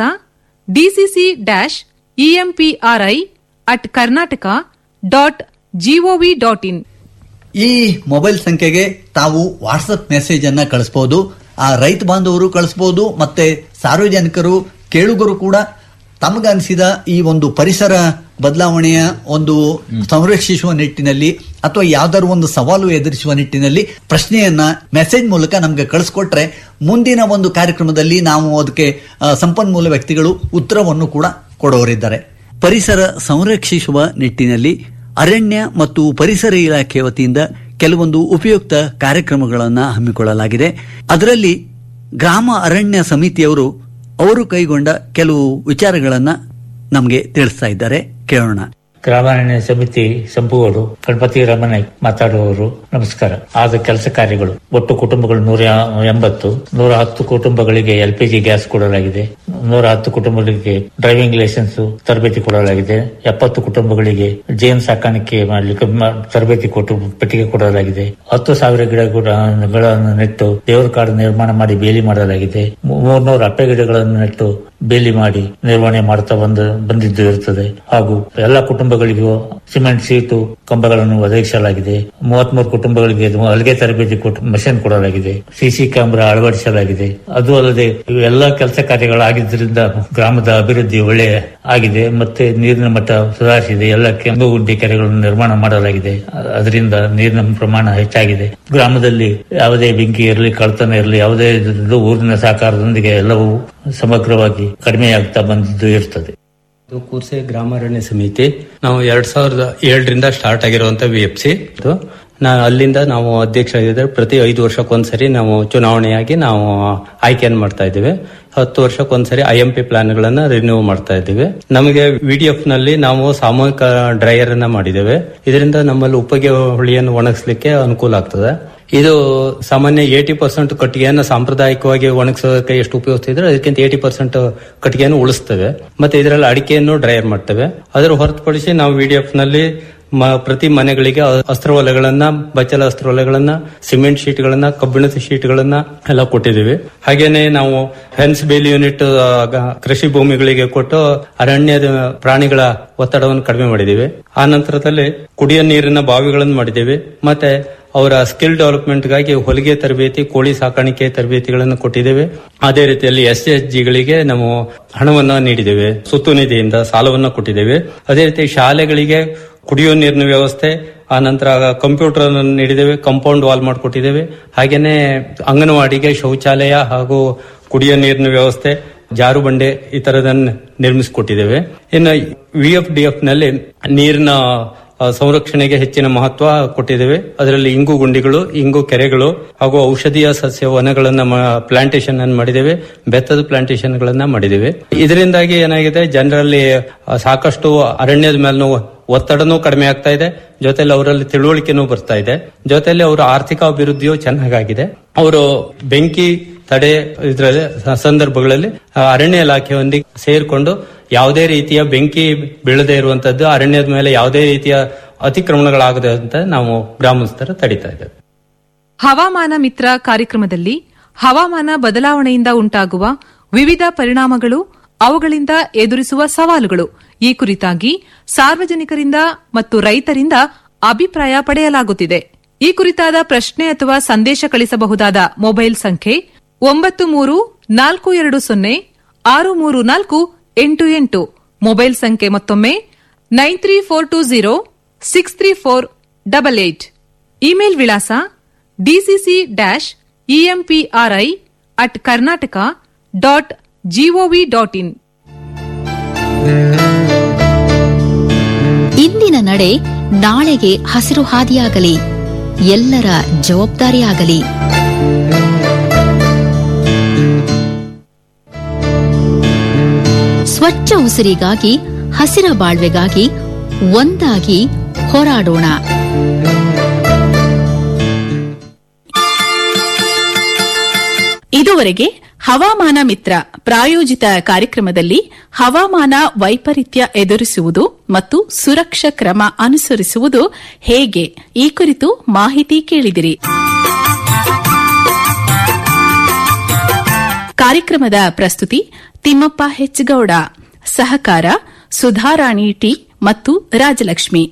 F: DCC dash EMPRI at Karnataka dot GOV dot in
G: ಈ ಮೊಬೈಲ್ ಸಂಖ್ಯೆಗೆ ತಾವು ವಾಟ್ಸಪ್ ಮೆಸೇಜ್ ಅನ್ನ ಕಳಿಸಬಹುದು ಆ ರೈತ ಬಾಂಧವರು ಕಳಿಸಬಹುದು ಮತ್ತೆ ಸಾರ್ವಜನಿಕರು ಕೇಳುಗರು ಕೂಡ ತಮಗನಿಸಿದ ಈ ಒಂದು ಪರಿಸರ ಬದಲಾವಣೆಯ ಒಂದು ಸಂರಕ್ಷಿಸುವ ನಿಟ್ಟಿನಲ್ಲಿ ಅಥವಾ ಯಾವ್ದಾದ್ರು ಒಂದು ಸವಾಲು ಎದುರಿಸುವ ನಿಟ್ಟಿನಲ್ಲಿ ಪ್ರಶ್ನೆಯನ್ನ ಮೆಸೇಜ್ ಮೂಲಕ ನಮ್ಗೆ ಕಳಿಸ್ಕೊಟ್ರೆ ಮುಂದಿನ ಒಂದು ಕಾರ್ಯಕ್ರಮದಲ್ಲಿ ನಾವು ಅದಕ್ಕೆ ಆ, ಸಂಪನ್ಮೂಲ ವ್ಯಕ್ತಿಗಳು ಉತ್ತರವನ್ನು ಕೂಡ ಕೊಡೋರಿದ್ದಾರೆ ಪರಿಸರ ಸಂರಕ್ಷಿಸುವ ನಿಟ್ಟಿನಲ್ಲಿ ಅರಣ್ಯ ಮತ್ತು ಪರಿಸರ ಇಲಾಖೆ ವತಿಯಿಂದ ಕೆಲವೊಂದು ಉಪಯುಕ್ತ ಕಾರ್ಯಕ್ರಮಗಳನ್ನು ಹಮ್ಮಿಕೊಳ್ಳಲಾಗಿದೆ ಅದರಲ್ಲಿ ಗ್ರಾಮ ಅರಣ್ಯ ಸಮಿತಿಯವರು ಅವರು ಕೈಗೊಂಡ ಕೆಲವು ವಿಚಾರಗಳನ್ನ ನಮಗೆ ತಿಳಿಸ್ತಾ ಇದ್ದಾರೆ ಕೇಳೋಣ
L: ಗ್ರಾಮಾರಣ್ಯ ಸಮಿತಿ ಸಂಪುವರು ಗಣಪತಿ ರಮನಾಯ್ಕ್ ಮಾತಾಡುವವರು ನಮಸ್ಕಾರ ಆದ ಕೆಲಸ ಕಾರ್ಯಗಳು ಒಟ್ಟು ಕುಟುಂಬಗಳು ನೂರ ಎಂಬತ್ತು ನೂರ ಹತ್ತು ಕುಟುಂಬಗಳಿಗೆ ಎಲ್ಪಿಜಿ ಗ್ಯಾಸ್ ಕೊಡಲಾಗಿದೆ ನೂರ ಹತ್ತು ಕುಟುಂಬಗಳಿಗೆ ಡ್ರೈವಿಂಗ್ ಲೈಸೆನ್ಸ್ ತರಬೇತಿ ಕೊಡಲಾಗಿದೆ ಎಪ್ಪತ್ತು ಕುಟುಂಬಗಳಿಗೆ ಜೇನು ಸಾಕಾಣಿಕೆ ಮಾಡಲಿಕ್ಕೆ ಮ- ತರಬೇತಿ ಕೊಟ್ಟು ಪೆಟ್ಟಿಗೆ ಕೊಡಲಾಗಿದೆ ಹತ್ತು ಸಾವಿರ ಗಿಡಗಳನ್ನು ನೆಟ್ಟು ದೇವರ ಕಾಡು ನಿರ್ಮಾಣ ಮಾಡಿ ಬೇಲಿ ಮಾಡಲಾಗಿದೆ ಮೂರ್ನೂರು ಅಪ್ಪೆ ಗಿಡಗಳನ್ನು ನೆಟ್ಟು ಬೇಲಿ ಮಾಡಿ ನಿರ್ವಹಣೆ ಮಾಡ್ತಾ ಬಂದ ಬಂದಿದ್ದು ಇರುತ್ತದೆ ಹಾಗೂ ಎಲ್ಲ ಕುಟುಂಬಗಳಿಗೂ ಸಿಮೆಂಟ್ ಸೀಟು ಕಂಬಗಳನ್ನು ಒದಗಿಸಲಾಗಿದೆ ಮೂವತ್ಮೂರು ಕುಟುಂಬಗಳಿಗೆ ಇದು ಹಲಗೆ ತರಬೇತಿ ಕೊಟ್ಟು ಮಷಿನ್ ಕೊಡಲಾಗಿದೆ ಸಿಸಿ ಕ್ಯಾಮೆರಾ ಅಳವಡಿಸಲಾಗಿದೆ ಅದು ಅಲ್ಲದೆ ಎಲ್ಲ ಕೆಲಸ ಕಾರ್ಯಗಳಾಗಿದ್ದರಿಂದ ಗ್ರಾಮದ ಅಭಿವೃದ್ಧಿ ಒಳ್ಳೆ ಆಗಿದೆ ಮತ್ತೆ ನೀರಿನ ಮಟ್ಟ ಸುಧಾರಿಸಿದೆ ಎಲ್ಲ ಕೆಂಪು ಗುಡ್ಡೆ ಕೆರೆಗಳನ್ನು ನಿರ್ಮಾಣ ಮಾಡಲಾಗಿದೆ ಅದರಿಂದ ನೀರಿನ ಪ್ರಮಾಣ ಹೆಚ್ಚಾಗಿದೆ ಗ್ರಾಮದಲ್ಲಿ ಯಾವುದೇ ಬೆಂಕಿ ಇರಲಿ ಕಳ್ತನ ಇರಲಿ ಯಾವುದೇ ಇದು ಊರಿನ ಸಹಕಾರದೊಂದಿಗೆ ಎಲ್ಲವೂ ಸಮಗ್ರವಾಗಿ ಕಡಿಮೆಯಾಗ್ತಾ ಬಂದಿದ್ದು ಇರ್ತದೆ
M: ಇದು ಕೂರ್ಸೆ ಗ್ರಾಮಾರಣ್ಯ ಸಮಿತಿ ನಾವು ಎರಡ್ ಸಾವಿರದ ಏಳರಿಂದ ಸ್ಟಾರ್ಟ್ ಆಗಿರುವಂತ ವಿ ಎಫ್ ಸಿ ನಾ ಅಲ್ಲಿಂದ ನಾವು ಅಧ್ಯಕ್ಷರಾಗಿದ್ದರೆ ಪ್ರತಿ ಐದು ವರ್ಷಕ್ಕೊಂದ್ಸರಿ ನಾವು ಚುನಾವಣೆಯಾಗಿ ನಾವು ಆಯ್ಕೆಯನ್ನು ಮಾಡ್ತಾ ಇದ್ದೇವೆ ಹತ್ತು ವರ್ಷಕ್ಕೊಂದ್ಸರಿ ಐ ಎಂ ಪಿ ಪ್ಲಾನ್ ಗಳನ್ನ ರಿನ್ಯೂ ಮಾಡ್ತಾ ಇದ್ದೇವೆ ನಮಗೆ ವಿಡಿಎಫ್ ನಲ್ಲಿ ನಾವು ಸಾಮೂಹಿಕ ಡ್ರೈಯರ್ ಅನ್ನ ಮಾಡಿದ್ದೇವೆ ಇದರಿಂದ ನಮ್ಮಲ್ಲಿ ಉಪಗೆ ಹುಳಿಯನ್ನು ಒಣಗಿಸ್ಲಿಕ್ಕೆ ಅನುಕೂಲ ಆಗ್ತದೆ ಇದು ಸಾಮಾನ್ಯ ಏಟಿ ಪರ್ಸೆಂಟ್ ಕಟ್ಟಿಗೆಯನ್ನು ಸಾಂಪ್ರದಾಯಿಕವಾಗಿ ಒಣಗಿಸೋದಕ್ಕೆ ಎಷ್ಟು ಉಪಯೋಗಿಸ್ತಿದ್ರೆ ಅದಕ್ಕಿಂತ ಏಟಿ ಪರ್ಸೆಂಟ್ ಕಟ್ಟಿಗೆಯನ್ನು ಉಳಿಸ್ತೇವೆ ಮತ್ತೆ ಇದರಲ್ಲಿ ಅಡಿಕೆಯನ್ನು ಡ್ರೈಯರ್ ಮಾಡ್ತೇವೆ ಅದರ ಹೊರತುಪಡಿಸಿ ನಾವು ವಿಡಿಎಫ್ ನಲ್ಲಿ ಮ- ಪ್ರತಿ ಮನೆಗಳಿಗೆ ಅಸ್ತ್ರವಲೆಗಳನ್ನ ಬಚ್ಚಲ ಅಸ್ತ್ರವಲೆಗಳನ್ನ ಸಿಮೆಂಟ್ ಶೀಟ್ಗಳನ್ನ ಕಬ್ಬಿಣದ ಶೀಟ್ಗಳನ್ನ ಎಲ್ಲ ಕೊಟ್ಟಿದ್ದೀವಿ ಹಾಗೇನೆ ನಾವು ಫೆನ್ಸ್ ಬೇಲಿ ಯೂನಿಟ್ ಆ, ಗ- ಕೃಷಿ ಭೂಮಿಗಳಿಗೆ ಕೊಟ್ಟು ಅರಣ್ಯದ ಪ್ರಾಣಿಗಳ ಒತ್ತಡವನ್ನು ಕಡಿಮೆ ಮಾಡಿದ್ದೀವಿ ಆ ನಂತರದಲ್ಲಿ ಕುಡಿಯ ನೀರಿನ ಬಾವಿಗಳನ್ನು ಮಾಡಿದ್ದೀವಿ ಮತ್ತೆ ಅವರ ಸ್ಕಿಲ್ ಡೆವಲಪ್ಮೆಂಟ್ಗಾಗಿ ಹೊಲಿಗೆ ತರಬೇತಿ ಕೋಳಿ ಸಾಕಾಣಿಕೆ ತರಬೇತಿಗಳನ್ನು ಕೊಟ್ಟಿದ್ದೇವೆ ಅದೇ ರೀತಿಯಲ್ಲಿ ಎಸ್ ಎಸ್ ಜಿಗಳಿಗೆ ನಾವು ಹಣವನ್ನ ನೀಡಿದ್ದೇವೆ ಸುತ್ತು ನಿಧಿಯಿಂದ ಸಾಲವನ್ನ ಕೊಟ್ಟಿದ್ದೇವೆ ಅದೇ ರೀತಿ ಶಾಲೆಗಳಿಗೆ ಕುಡಿಯೋ ನೀರಿನ ವ್ಯವಸ್ಥೆ ಆ ನಂತರ ಕಂಪ್ಯೂಟರ್ ಅನ್ನು ನೀಡಿದ್ದೇವೆ ಕಾಂಪೌಂಡ್ ವಾಲ್ ಮಾಡಿಕೊಟ್ಟಿದ್ದೇವೆ ಹಾಗೇನೆ ಅಂಗನವಾಡಿಗೆ ಶೌಚಾಲಯ ಹಾಗೂ ಕುಡಿಯೋ ನೀರಿನ ವ್ಯವಸ್ಥೆ ಜಾರು ಬಂಡೆ ಈ ತರದನ್ನ ನಿರ್ಮಿಸಿಕೊಟ್ಟಿದ್ದೇವೆ ಇನ್ನು ವಿ ಎಫ್ ಡಿ ಎಫ್ ನಲ್ಲಿ ನೀರಿನ ಆ, ಸಂರಕ್ಷಣೆಗೆ ಹೆಚ್ಚಿನ ಮಹತ್ವ ಕೊಟ್ಟಿದ್ದೇವೆ ಅದರಲ್ಲಿ ಇಂಗು ಗುಂಡಿಗಳು ಇಂಗು ಕೆರೆಗಳು ಹಾಗೂ ಔಷಧೀಯ ಸಸ್ಯ ವನಗಳನ್ನ ಪ್ಲಾಂಟೇಶನ್ ಅನ್ನು ಮಾಡಿದ್ದೇವೆ ಬೆತ್ತದ ಪ್ಲಾಂಟೇಶನ್ ಗಳನ್ನ ಮಾಡಿದ್ದೇವೆ ಇದರಿಂದಾಗಿ ಏನಾಗಿದೆ ಜನರಲ್ಲಿ ಆ, ಸಾಕಷ್ಟು ಅರಣ್ಯದ ಮೇಲೂ ಒತ್ತಡನೂ ಕಡಿಮೆ ಆಗ್ತಾ ಇದೆ ಜೊತೆಲಿ ಅವರಲ್ಲಿ ತಿಳುವಳಿಕೆನೂ ಬರ್ತಾ ಇದೆ ಜೊತೆಲಿ ಅವರ ಆರ್ಥಿಕ ಅಭಿವೃದ್ಧಿಯೂ ಚೆನ್ನಾಗಾಗಿದೆ ಅವರು ಬೆಂಕಿ ತಡೆ ಇದರಲ್ಲಿ ಸಂದರ್ಭಗಳಲ್ಲಿ ಆ, ಅರಣ್ಯ ಇಲಾಖೆಯೊಂದಿಗೆ ಸೇರಿಕೊಂಡು ಯಾವುದೇ ರೀತಿಯ ಬೆಂಕಿ ಬೀಳದೇ ಇರುವಂತದ್ದು ಅರಣ್ಯದ ಮೇಲೆ ಯಾವುದೇ ರೀತಿಯ ಅತಿಕ್ರಮಣಗಳಾಗದೆ ಅಂತ ನಾವು ಗ್ರಾಮಸ್ಥರು ತಡಿತಾ ಇದ್ದೇವೆ
F: ಹವಾಮಾನ ಮಿತ್ರ ಕಾರ್ಯಕ್ರಮದಲ್ಲಿ ಹವಾಮಾನ ಬದಲಾವಣೆಯಿಂದ ಉಂಟಾಗುವ ವಿವಿಧ ಪರಿಣಾಮಗಳು ಅವುಗಳಿಂದ ಎದುರಿಸುವ ಸವಾಲುಗಳು ಈ ಕುರಿತಾಗಿ ಸಾರ್ವಜನಿಕರಿಂದ ಮತ್ತು ರೈತರಿಂದ ಅಭಿಪ್ರಾಯ ಪಡೆಯಲಾಗುತ್ತಿದೆ ಈ ಕುರಿತಾದ ಪ್ರಶ್ನೆ ಅಥವಾ ಸಂದೇಶ ಕಳಿಸಬಹುದಾದ ಮೊಬೈಲ್ ಸಂಖ್ಯೆ ಒಂಬತ್ತು ಮೂರು ನಾಲ್ಕು ಎರಡು ಸೊನ್ನೆ ಆರು ಮೂರು ನಾಲ್ಕು ಎಂಟು ಎಂಟು ಮೊಬೈಲ್ ಸಂಖ್ಯೆ ಮತ್ತೊಮ್ಮೆ nine three four two zero six three four double eight email ವಿಳಾಸ DCC dash EMPRI at Karnataka dot GOV dot in
E: ಇಂದಿನ ನಡೆ ನಾಳೆಗೆ ಹಸಿರು ಹಾದಿಯಾಗಲಿ ಎಲ್ಲರ ಜವಾಬ್ದಾರಿಯಾಗಲಿ ಸ್ವಚ್ಛ ಉಸಿರಿಗಾಗಿ ಹಸಿರ ಬಾಳ್ವೆಗಾಗಿ ಒಂದಾಗಿ ಹೋರಾಡೋಣ
D: ಇದುವರೆಗೆ ಹವಾಮಾನ ಮಿತ್ರ ಪ್ರಾಯೋಜಿತ ಕಾರ್ಯಕ್ರಮದಲ್ಲಿ ಹವಾಮಾನ ವೈಪರೀತ್ಯ ಎದುರಿಸುವುದು ಮತ್ತು ಸುರಕ್ಷಾ ಕ್ರಮ ಅನುಸರಿಸುವುದು ಹೇಗೆ ಈ ಕುರಿತು ಮಾಹಿತಿ ಕೇಳಿದಿರಿ ಕಾರ್ಯಕ್ರಮದ ಪ್ರಸ್ತುತಿ ತಿಮ್ಮಪ್ಪ ಹೆಚ್ಗೌಡ ಸಹಕಾರ ಸುಧಾರಾಣಿ ಟಿ ಮತ್ತು ರಾಜಲಕ್ಷ್ಮಿ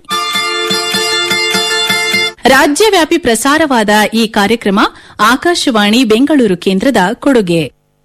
D: ರಾಜ್ಯವ್ಯಾಪಿ ಪ್ರಸಾರವಾದ ಈ ಕಾರ್ಯಕ್ರಮ ಆಕಾಶವಾಣಿ ಬೆಂಗಳೂರು ಕೇಂದ್ರದ ಕೊಡುಗೆ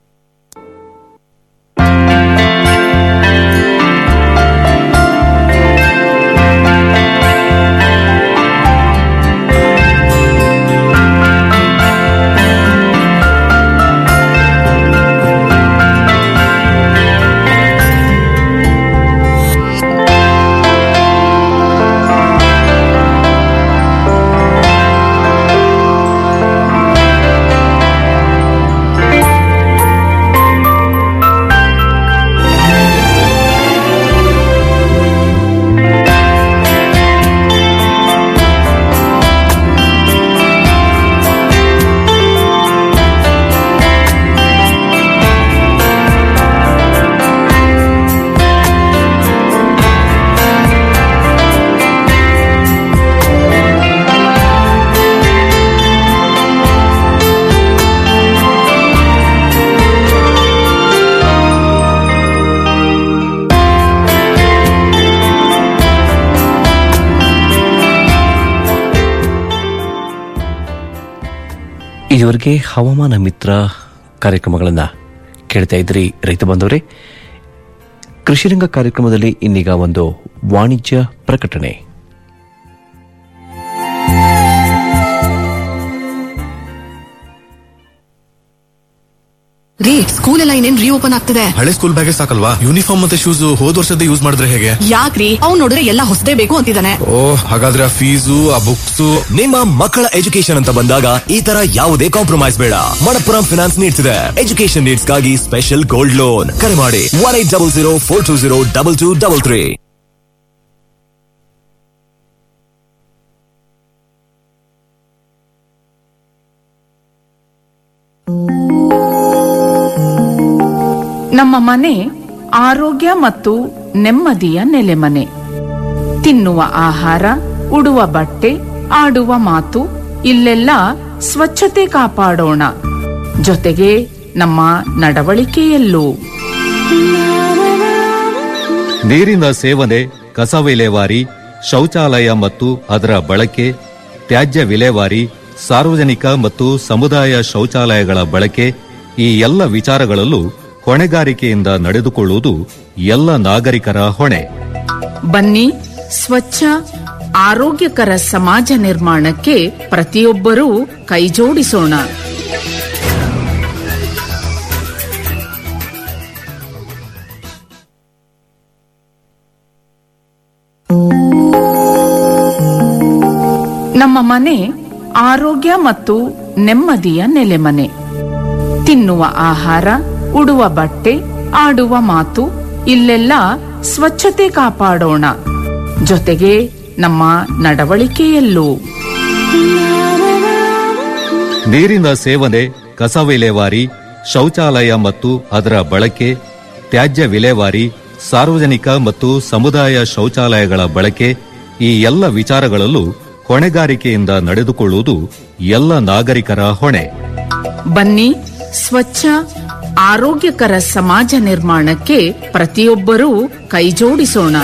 C: ಇದುವರೆಗೆ ಹವಾಮಾನ ಮಿತ್ರ ಕಾರ್ಯಕ್ರಮಗಳನ್ನು ಕೇಳ್ತಾ ಇದ್ರಿ ರೈತ ಬಂದವರೇ ಕೃಷಿರಂಗ ಕಾರ್ಯಕ್ರಮದಲ್ಲಿ ಇನ್ನೀಗ ಒಂದು ವಾಣಿಜ್ಯ ಪ್ರಕಟಣೆ
N: ರೀ ಸ್ಕೂಲ್ ಎಲ್ಲ ಇನ್ನೇನ್ ರೀಓಪನ್ ಆಗ್ತದೆ
O: ಹಳೆ ಸ್ಕೂಲ್ ಬ್ಯಾಗೇ ಸಾಕಲ್ವಾ ಯೂನಿಫಾರ್ಮ್ ಮತ್ತೆ ಶೂಸ್ ಹೋದ್ ವರ್ಷದ ಯೂಸ್ ಮಾಡಿದ್ರೆ ಹೇಗೆ
N: ಯಾಕ್ರಿ ಅವ್ನ್ ನೋಡಿದ್ರೆ ಎಲ್ಲ ಹೊಸದೇ ಬೇಕು ಅಂತಿದ್ದಾನೆ
O: ಓ ಹಾಗಾದ್ರೆ ಆ ಫೀಸು ಆ ಬುಕ್ಸ್
P: ನಿಮ್ಮ ಮಕ್ಕಳ ಎಜುಕೇಶನ್ ಅಂತ ಬಂದಾಗ ಈ ತರ ಯಾವುದೇ ಕಾಂಪ್ರಮೈಸ್ ಬೇಡ ಮಣಪ್ಪುರಂ ಫಿನಾನ್ಸ್ ನೀಡ್ತಿದೆ ಎಜುಕೇಶನ್ ನೀಡ್ಸ್ಗಾಗಿ ಸ್ಪೆಷಲ್ ಗೋಲ್ಡ್ ಲೋನ್ ಕರೆ ಮಾಡಿ one eight double zero four two zero double two double three
Q: ನಮ್ಮ ಮನೆ ಆರೋಗ್ಯ ಮತ್ತು ನೆಮ್ಮದಿಯ ನೆಲೆಮನೆ ತಿನ್ನುವ ಆಹಾರ ಉಡುವ ಬಟ್ಟೆ ಆಡುವ ಮಾತು ಇಲ್ಲೆಲ್ಲ ಸ್ವಚ್ಛತೆ ಕಾಪಾಡೋಣ ಜೊತೆಗೆ ನಮ್ಮ ನಡವಳಿಕೆಯಲ್ಲೂ
R: ನೀರಿನ ಸೇವನೆ ಕಸ ವಿಲೇವಾರಿ ಶೌಚಾಲಯ ಮತ್ತು ಅದರ ಬಳಕೆ ತ್ಯಾಜ್ಯ ವಿಲೇವಾರಿ ಸಾರ್ವಜನಿಕ ಮತ್ತು ಸಮುದಾಯ ಶೌಚಾಲಯಗಳ ಬಳಕೆ ಈ ಎಲ್ಲ ವಿಚಾರಗಳಲ್ಲೂ ಹೊಣೆಗಾರಿಕೆಯಿಂದ ನಡೆದುಕೊಳ್ಳುವುದು ಎಲ್ಲ ನಾಗರಿಕರ ಹೊಣೆ
Q: ಬನ್ನಿ ಸ್ವಚ್ಛ ಆರೋಗ್ಯಕರ ಸಮಾಜ ನಿರ್ಮಾಣಕ್ಕೆ ಪ್ರತಿಯೊಬ್ಬರೂ ಕೈಜೋಡಿಸೋಣ ನಮ್ಮ ಮನೆ ಆರೋಗ್ಯ ಮತ್ತು ನೆಮ್ಮದಿಯ ನೆಲೆಮನೆ ತಿನ್ನುವ ಆಹಾರ ಉಡುವ ಬಟ್ಟೆ ಆಡುವ ಮಾತು ಇಲ್ಲೆಲ್ಲ ಸ್ವಚ್ಛತೆ ಕಾಪಾಡೋಣ ಜೊತೆಗೆ ನಮ್ಮ ನಡವಳಿಕೆಯಲ್ಲೂ
R: ನೀರಿನ ಸೇವನೆ ಕಸ ವಿಲೇವಾರಿ ಶೌಚಾಲಯ ಮತ್ತು ಅದರ ಬಳಕೆ ತ್ಯಾಜ್ಯ ವಿಲೇವಾರಿ ಸಾರ್ವಜನಿಕ ಮತ್ತು ಸಮುದಾಯ ಶೌಚಾಲಯಗಳ ಬಳಕೆ ಈ ಎಲ್ಲ ವಿಚಾರಗಳಲ್ಲೂ ಹೊಣೆಗಾರಿಕೆಯಿಂದ ನಡೆದುಕೊಳ್ಳುವುದು ಎಲ್ಲ ನಾಗರಿಕರ ಹೊಣೆ
Q: ಬನ್ನಿ ಸ್ವಚ್ಛ ಆರೋಗ್ಯಕರ ಸಮಾಜ ನಿರ್ಮಾಣಕ್ಕೆ ಪ್ರತಿಯೊಬ್ಬರೂ ಕೈಜೋಡಿಸೋಣ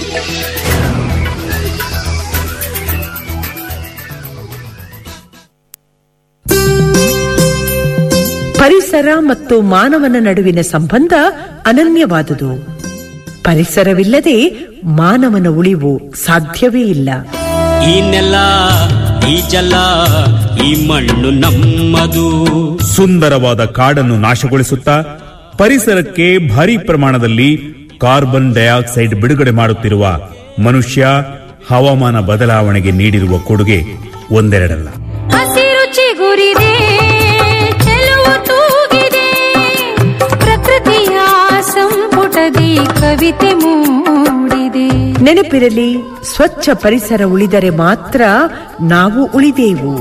S: ಪರಿಸರ ಮತ್ತು ಮಾನವನ ನಡುವಿನ ಸಂಬಂಧ ಅನನ್ಯವಾದುದು ಪರಿಸರವಿಲ್ಲದೆ ಮಾನವನ ಉಳಿವು ಸಾಧ್ಯವೇ ಇಲ್ಲ
T: ಈ ನೆಲ ಈ ಜಲ ಈ ಮಣ್ಣು ನಮ್ಮದು
U: ಸುಂದರವಾದ ಕಾಡನ್ನು ನಾಶಗೊಳಿಸುತ್ತಾ ಪರಿಸರಕ್ಕೆ ಭಾರಿ ಪ್ರಮಾಣದಲ್ಲಿ ಕಾರ್ಬನ್ ಡೈಆಕ್ಸೈಡ್ ಬಿಡುಗಡೆ ಮಾಡುತ್ತಿರುವ ಮನುಷ್ಯ ಹವಾಮಾನ ಬದಲಾವಣೆಗೆ ನೀಡಿರುವ ಕೊಡುಗೆ ಒಂದೆರಡಲ್ಲ
B: ಹಸಿರು ಚಿಗುರಿದೆ ಚೆಲುವು ತೂಗಿದೆ ಪ್ರಕೃತಿಯ ಸಂಪುಟದಿ ಕವಿತೆ ಮೂಡಿದೆ
S: ನೆನಪಿರಲಿ ಸ್ವಚ್ಛ ಪರಿಸರ ಉಳಿದರೆ ಮಾತ್ರ ನಾವು ಉಳಿದೆವು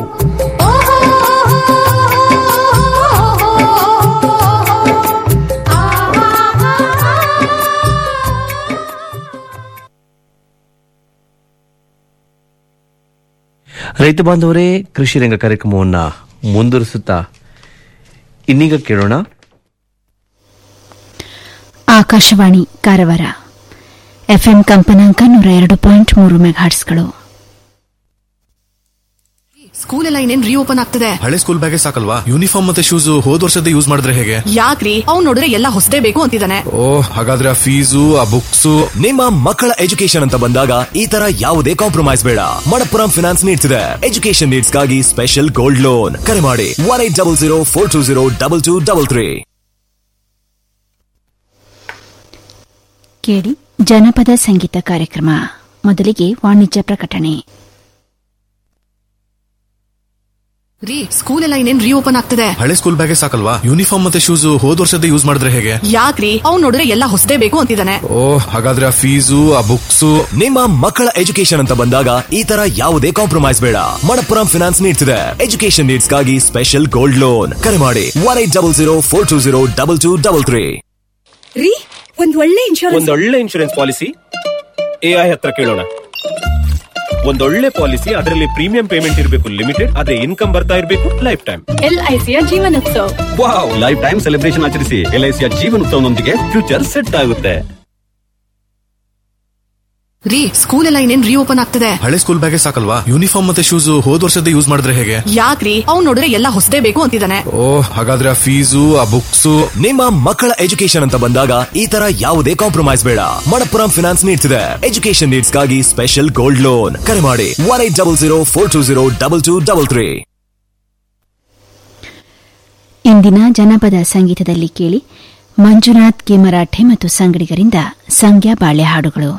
C: ರೈತ ಬಾಂಧವರೇ ಕೃಷಿ ರಂಗ ಕಾರ್ಯಕ್ರಮವನ್ನ ಮುಂದುವರಿಸುತ್ತಾ ಇನ್ನೀಗ ಕೇಳೋಣ
V: ಆಕಾಶವಾಣಿ ಕಾರವಾರ ಎಫ್ಎಂ ಕಂಪನಾಂಕ ನೂರ ಎರಡು ಪಾಯಿಂಟ್ ಮೂರು ಮೆಗಾಟ್ಸ್ಗಳು
N: ಸ್ಕೂಲ್ ಎಲ್ಲ ಇನ್ನೇನ್ ರೀಓಪನ್ ಆಗ್ತದೆ
O: ಹಳೆ ಸ್ಕೂಲ್ ಬ್ಯಾಗೆ ಸಾಕಲ್ವಾ ಯೂನಿಫಾರ್ಮ್ ಮತ್ತೆ ಶೂಸ್ ಹೋದ್ ವರ್ಷದ ಯೂಸ್ ಮಾಡಿದ್ರೆ ಹೇಗೆ
N: ಯಾಕ್ರಿ ಅವ್ನ್ ನೋಡಿದ್ರೆ ಎಲ್ಲ ಹೊಸದೇ ಬೇಕು ಅಂತಿದ್ದಾನೆ
O: ಓ ಹಾಗಾದ್ರೆ ಆ ಫೀಸು ಆ ಬುಕ್ಸು
P: ನಿಮ್ಮ ಮಕ್ಕಳ ಎಜುಕೇಶನ್ ಅಂತ ಬಂದಾಗ ಈ ತರ ಯಾವುದೇ ಕಾಂಪ್ರಮೈಸ್ ಬೇಡ ಮಣಪ್ಪುರಂ ಫಿನಾನ್ಸ್ ನೀಡ್ತಿದೆ ಎಜುಕೇಶನ್ ನೀಡ್ಸ್ಗಾಗಿ ಸ್ಪೆಷಲ್ ಗೋಲ್ಡ್ ಲೋನ್ ಕರೆ ಮಾಡಿ one eight double zero four two zero double two double three
V: ಕೇಳಿ ಜನಪದ ಸಂಗೀತ ಕಾರ್ಯಕ್ರಮ ಮೊದಲಿಗೆ ವಾಣಿಜ್ಯ ಪ್ರಕಟಣೆ
N: ರೀ ಸ್ಕೂಲ್ ಎಲ್ಲ ಇನ್ನೇನ್ ರೀಓಪನ್ ಆಗ್ತದೆ
O: ಹಳೆ ಸ್ಕೂಲ್ ಬ್ಯಾಗೆ ಸಾಕಲ್ವಾ ಯೂನಿಫಾರ್ಮ್ ಮತ್ತೆ ಶೂಸ್ ಹೋದ್ ವರ್ಷದ ಯೂಸ್ ಮಾಡಿದ್ರೆ ಹೇಗೆ
N: ಯಾಕ್ರಿ ಅವ್ನ್ ನೋಡಿದ್ರೆ ಎಲ್ಲ ಹೊಸದೇ ಬೇಕು ಅಂತಿದ್ದಾನೆ
O: ಓ ಹಾಗಾದ್ರೆ ಆ ಫೀಸು ಆ ಬುಕ್ಸು
P: ನಿಮ್ಮ ಮಕ್ಕಳ ಎಜುಕೇಶನ್ ಅಂತ ಬಂದಾಗ ಈ ತರ ಯಾವುದೇ ಕಾಂಪ್ರಮೈಸ್ ಬೇಡ ಮಣಪ್ಪುರಂ ಫಿನಾನ್ಸ್ ನೀಡ್ತಿದೆ ಎಜುಕೇಶನ್ ನೀಡ್ಸ್ಗಾಗಿ ಸ್ಪೆಷಲ್ ಗೋಲ್ಡ್ ಲೋನ್ ಕರೆ ಮಾಡಿ one eight double zero four two zero double two double three
W: ರೀ ಒಂದ್ ಒಳ್ಳೆ ಇನ್ಶೂರೆನ್ಸ್
X: ಒಂದೊಳ್ಳೆ ಇನ್ಶೂರೆನ್ಸ್ ಪಾಲಿಸಿ ಎಐ ಹತ್ರ ಕೇಳೋಣ ಒಂದೊಳ್ಳೆ ಪಾಲಿಸಿ ಅದರಲ್ಲಿ ಪ್ರೀಮಿಯಂ ಪೇಮೆಂಟ್ ಇರಬೇಕು ಲಿಮಿಟೆಡ್ ಅದೇ ಇನ್ಕಮ್ ಬರ್ತಾ ಇರಬೇಕು ಲೈಫ್ ಟೈಮ್
W: ಎಲ್ಐಸಿಯ Jeevanotsav
X: wow lifetime celebration ಆಚರಿಸಿ ಎಲ್ಐಸಿಯ ಜೀವನೋತ್ಸವನೊಂದಿಗೆ ಫ್ಯೂಚರ್ ಸೆಟ್ ಆಗುತ್ತೆ
N: ರೀ ಸ್ಕೂಲ್ ಎಲ್ಲ ಇನ್ನೇನ್ ರೀಓಪನ್ ಆಗ್ತದೆ
O: ಹಳೆ ಸ್ಕೂಲ್ ಬ್ಯಾಗೆ ಸಾಕಲ್ವಾ ಯೂನಿಫಾರ್ಮ್ ಮತ್ತೆ ಶೂಸ್ ಹೋದ್ ವರ್ಷದ ಯೂಸ್ ಮಾಡಿದ್ರೆ ಹೇಗೆ
N: ಯಾಕ್ರಿ ಅವ್ನ್ ನೋಡಿದ್ರೆ ಎಲ್ಲ ಹೊಸದೇ ಬೇಕು ಅಂತಿದ್ದಾನೆ
O: ಓ ಹಾಗಾದ್ರೆ ಆ ಫೀಸು ಆ ಬುಕ್ಸು
P: ನಿಮ್ಮ ಮಕ್ಕಳ ಎಜುಕೇಶನ್ ಅಂತ ಬಂದಾಗ ಈ ತರ ಯಾವುದೇ ಕಾಂಪ್ರಮೈಸ್ ಬೇಡ ಮಣಪ್ಪುರಂ ಫಿನಾನ್ಸ್ ನೀಡ್ತಿದೆ ಎಜುಕೇಶನ್ ನೀಡ್ಸ್ಗಾಗಿ ಸ್ಪೆಷಲ್ ಗೋಲ್ಡ್ ಲೋನ್ ಕರೆ ಮಾಡಿ one eight double zero four two zero double two double three
V: ಇಂದಿನ ಜನಪದ ಸಂಗೀತದಲ್ಲಿ ಕೇಳಿ ಮಂಜುನಾಥ್ ಕೆ ಮರಾಠೆ ಮತ್ತು ಸಂಗಡಿಗರಿಂದ ಸಂಗ್ಯಾ ಬಾಳೆ ಹಾಡುಗಳು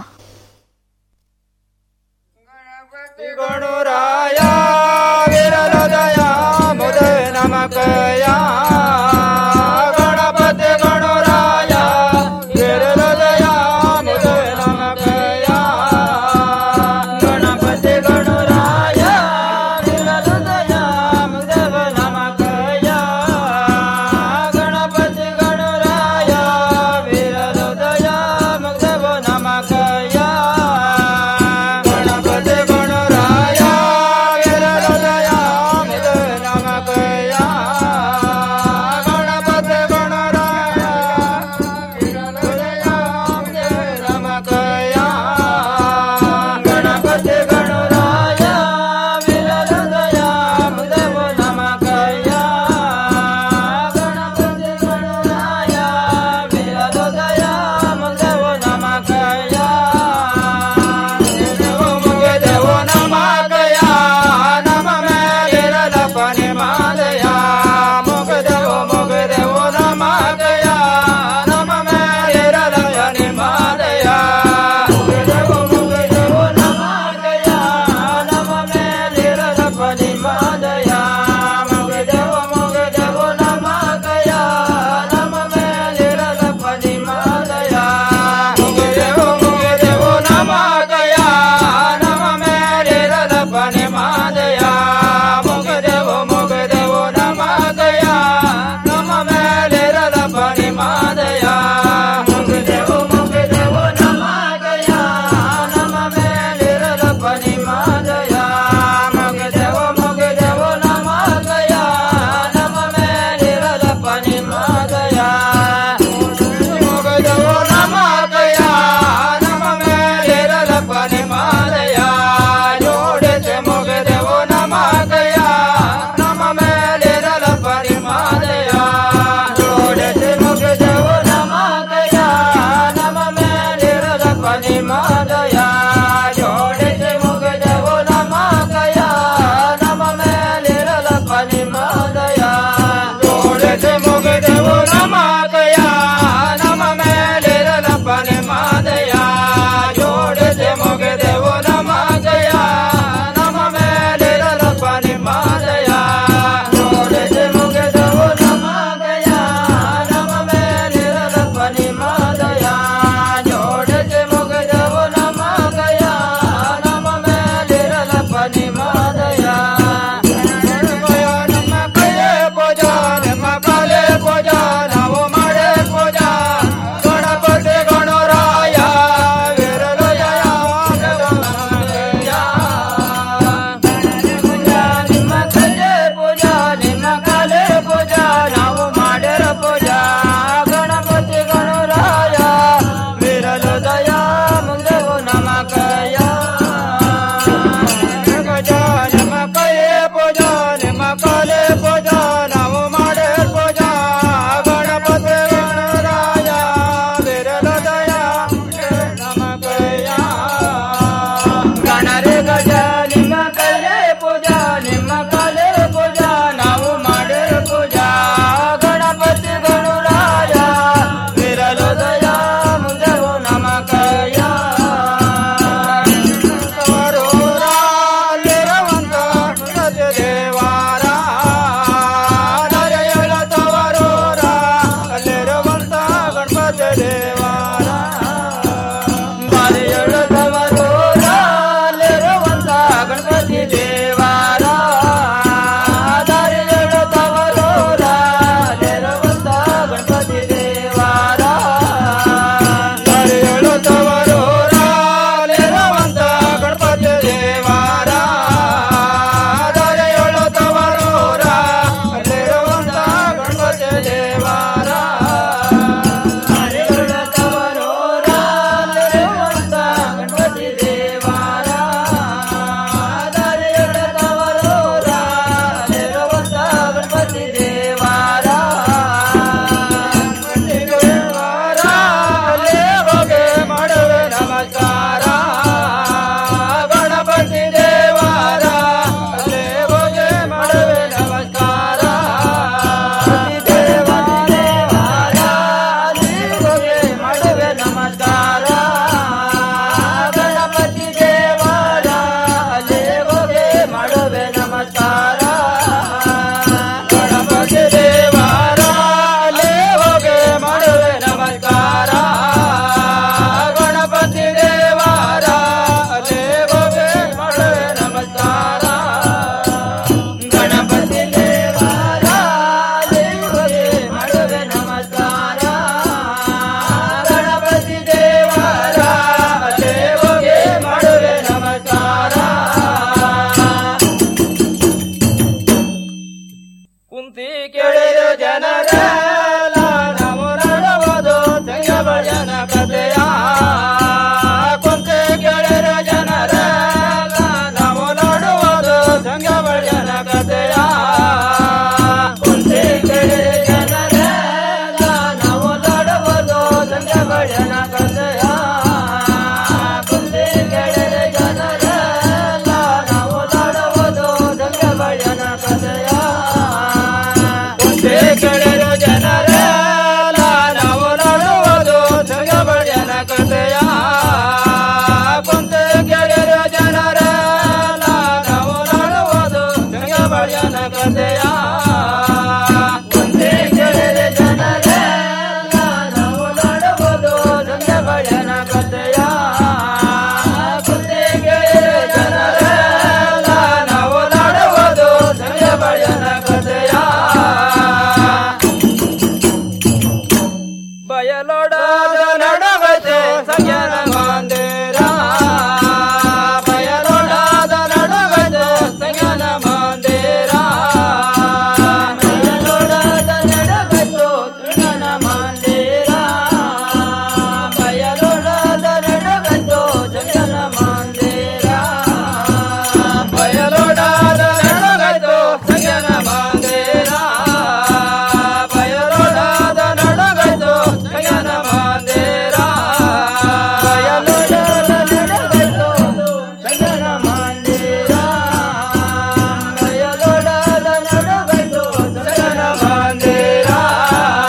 Y: ಮದಯ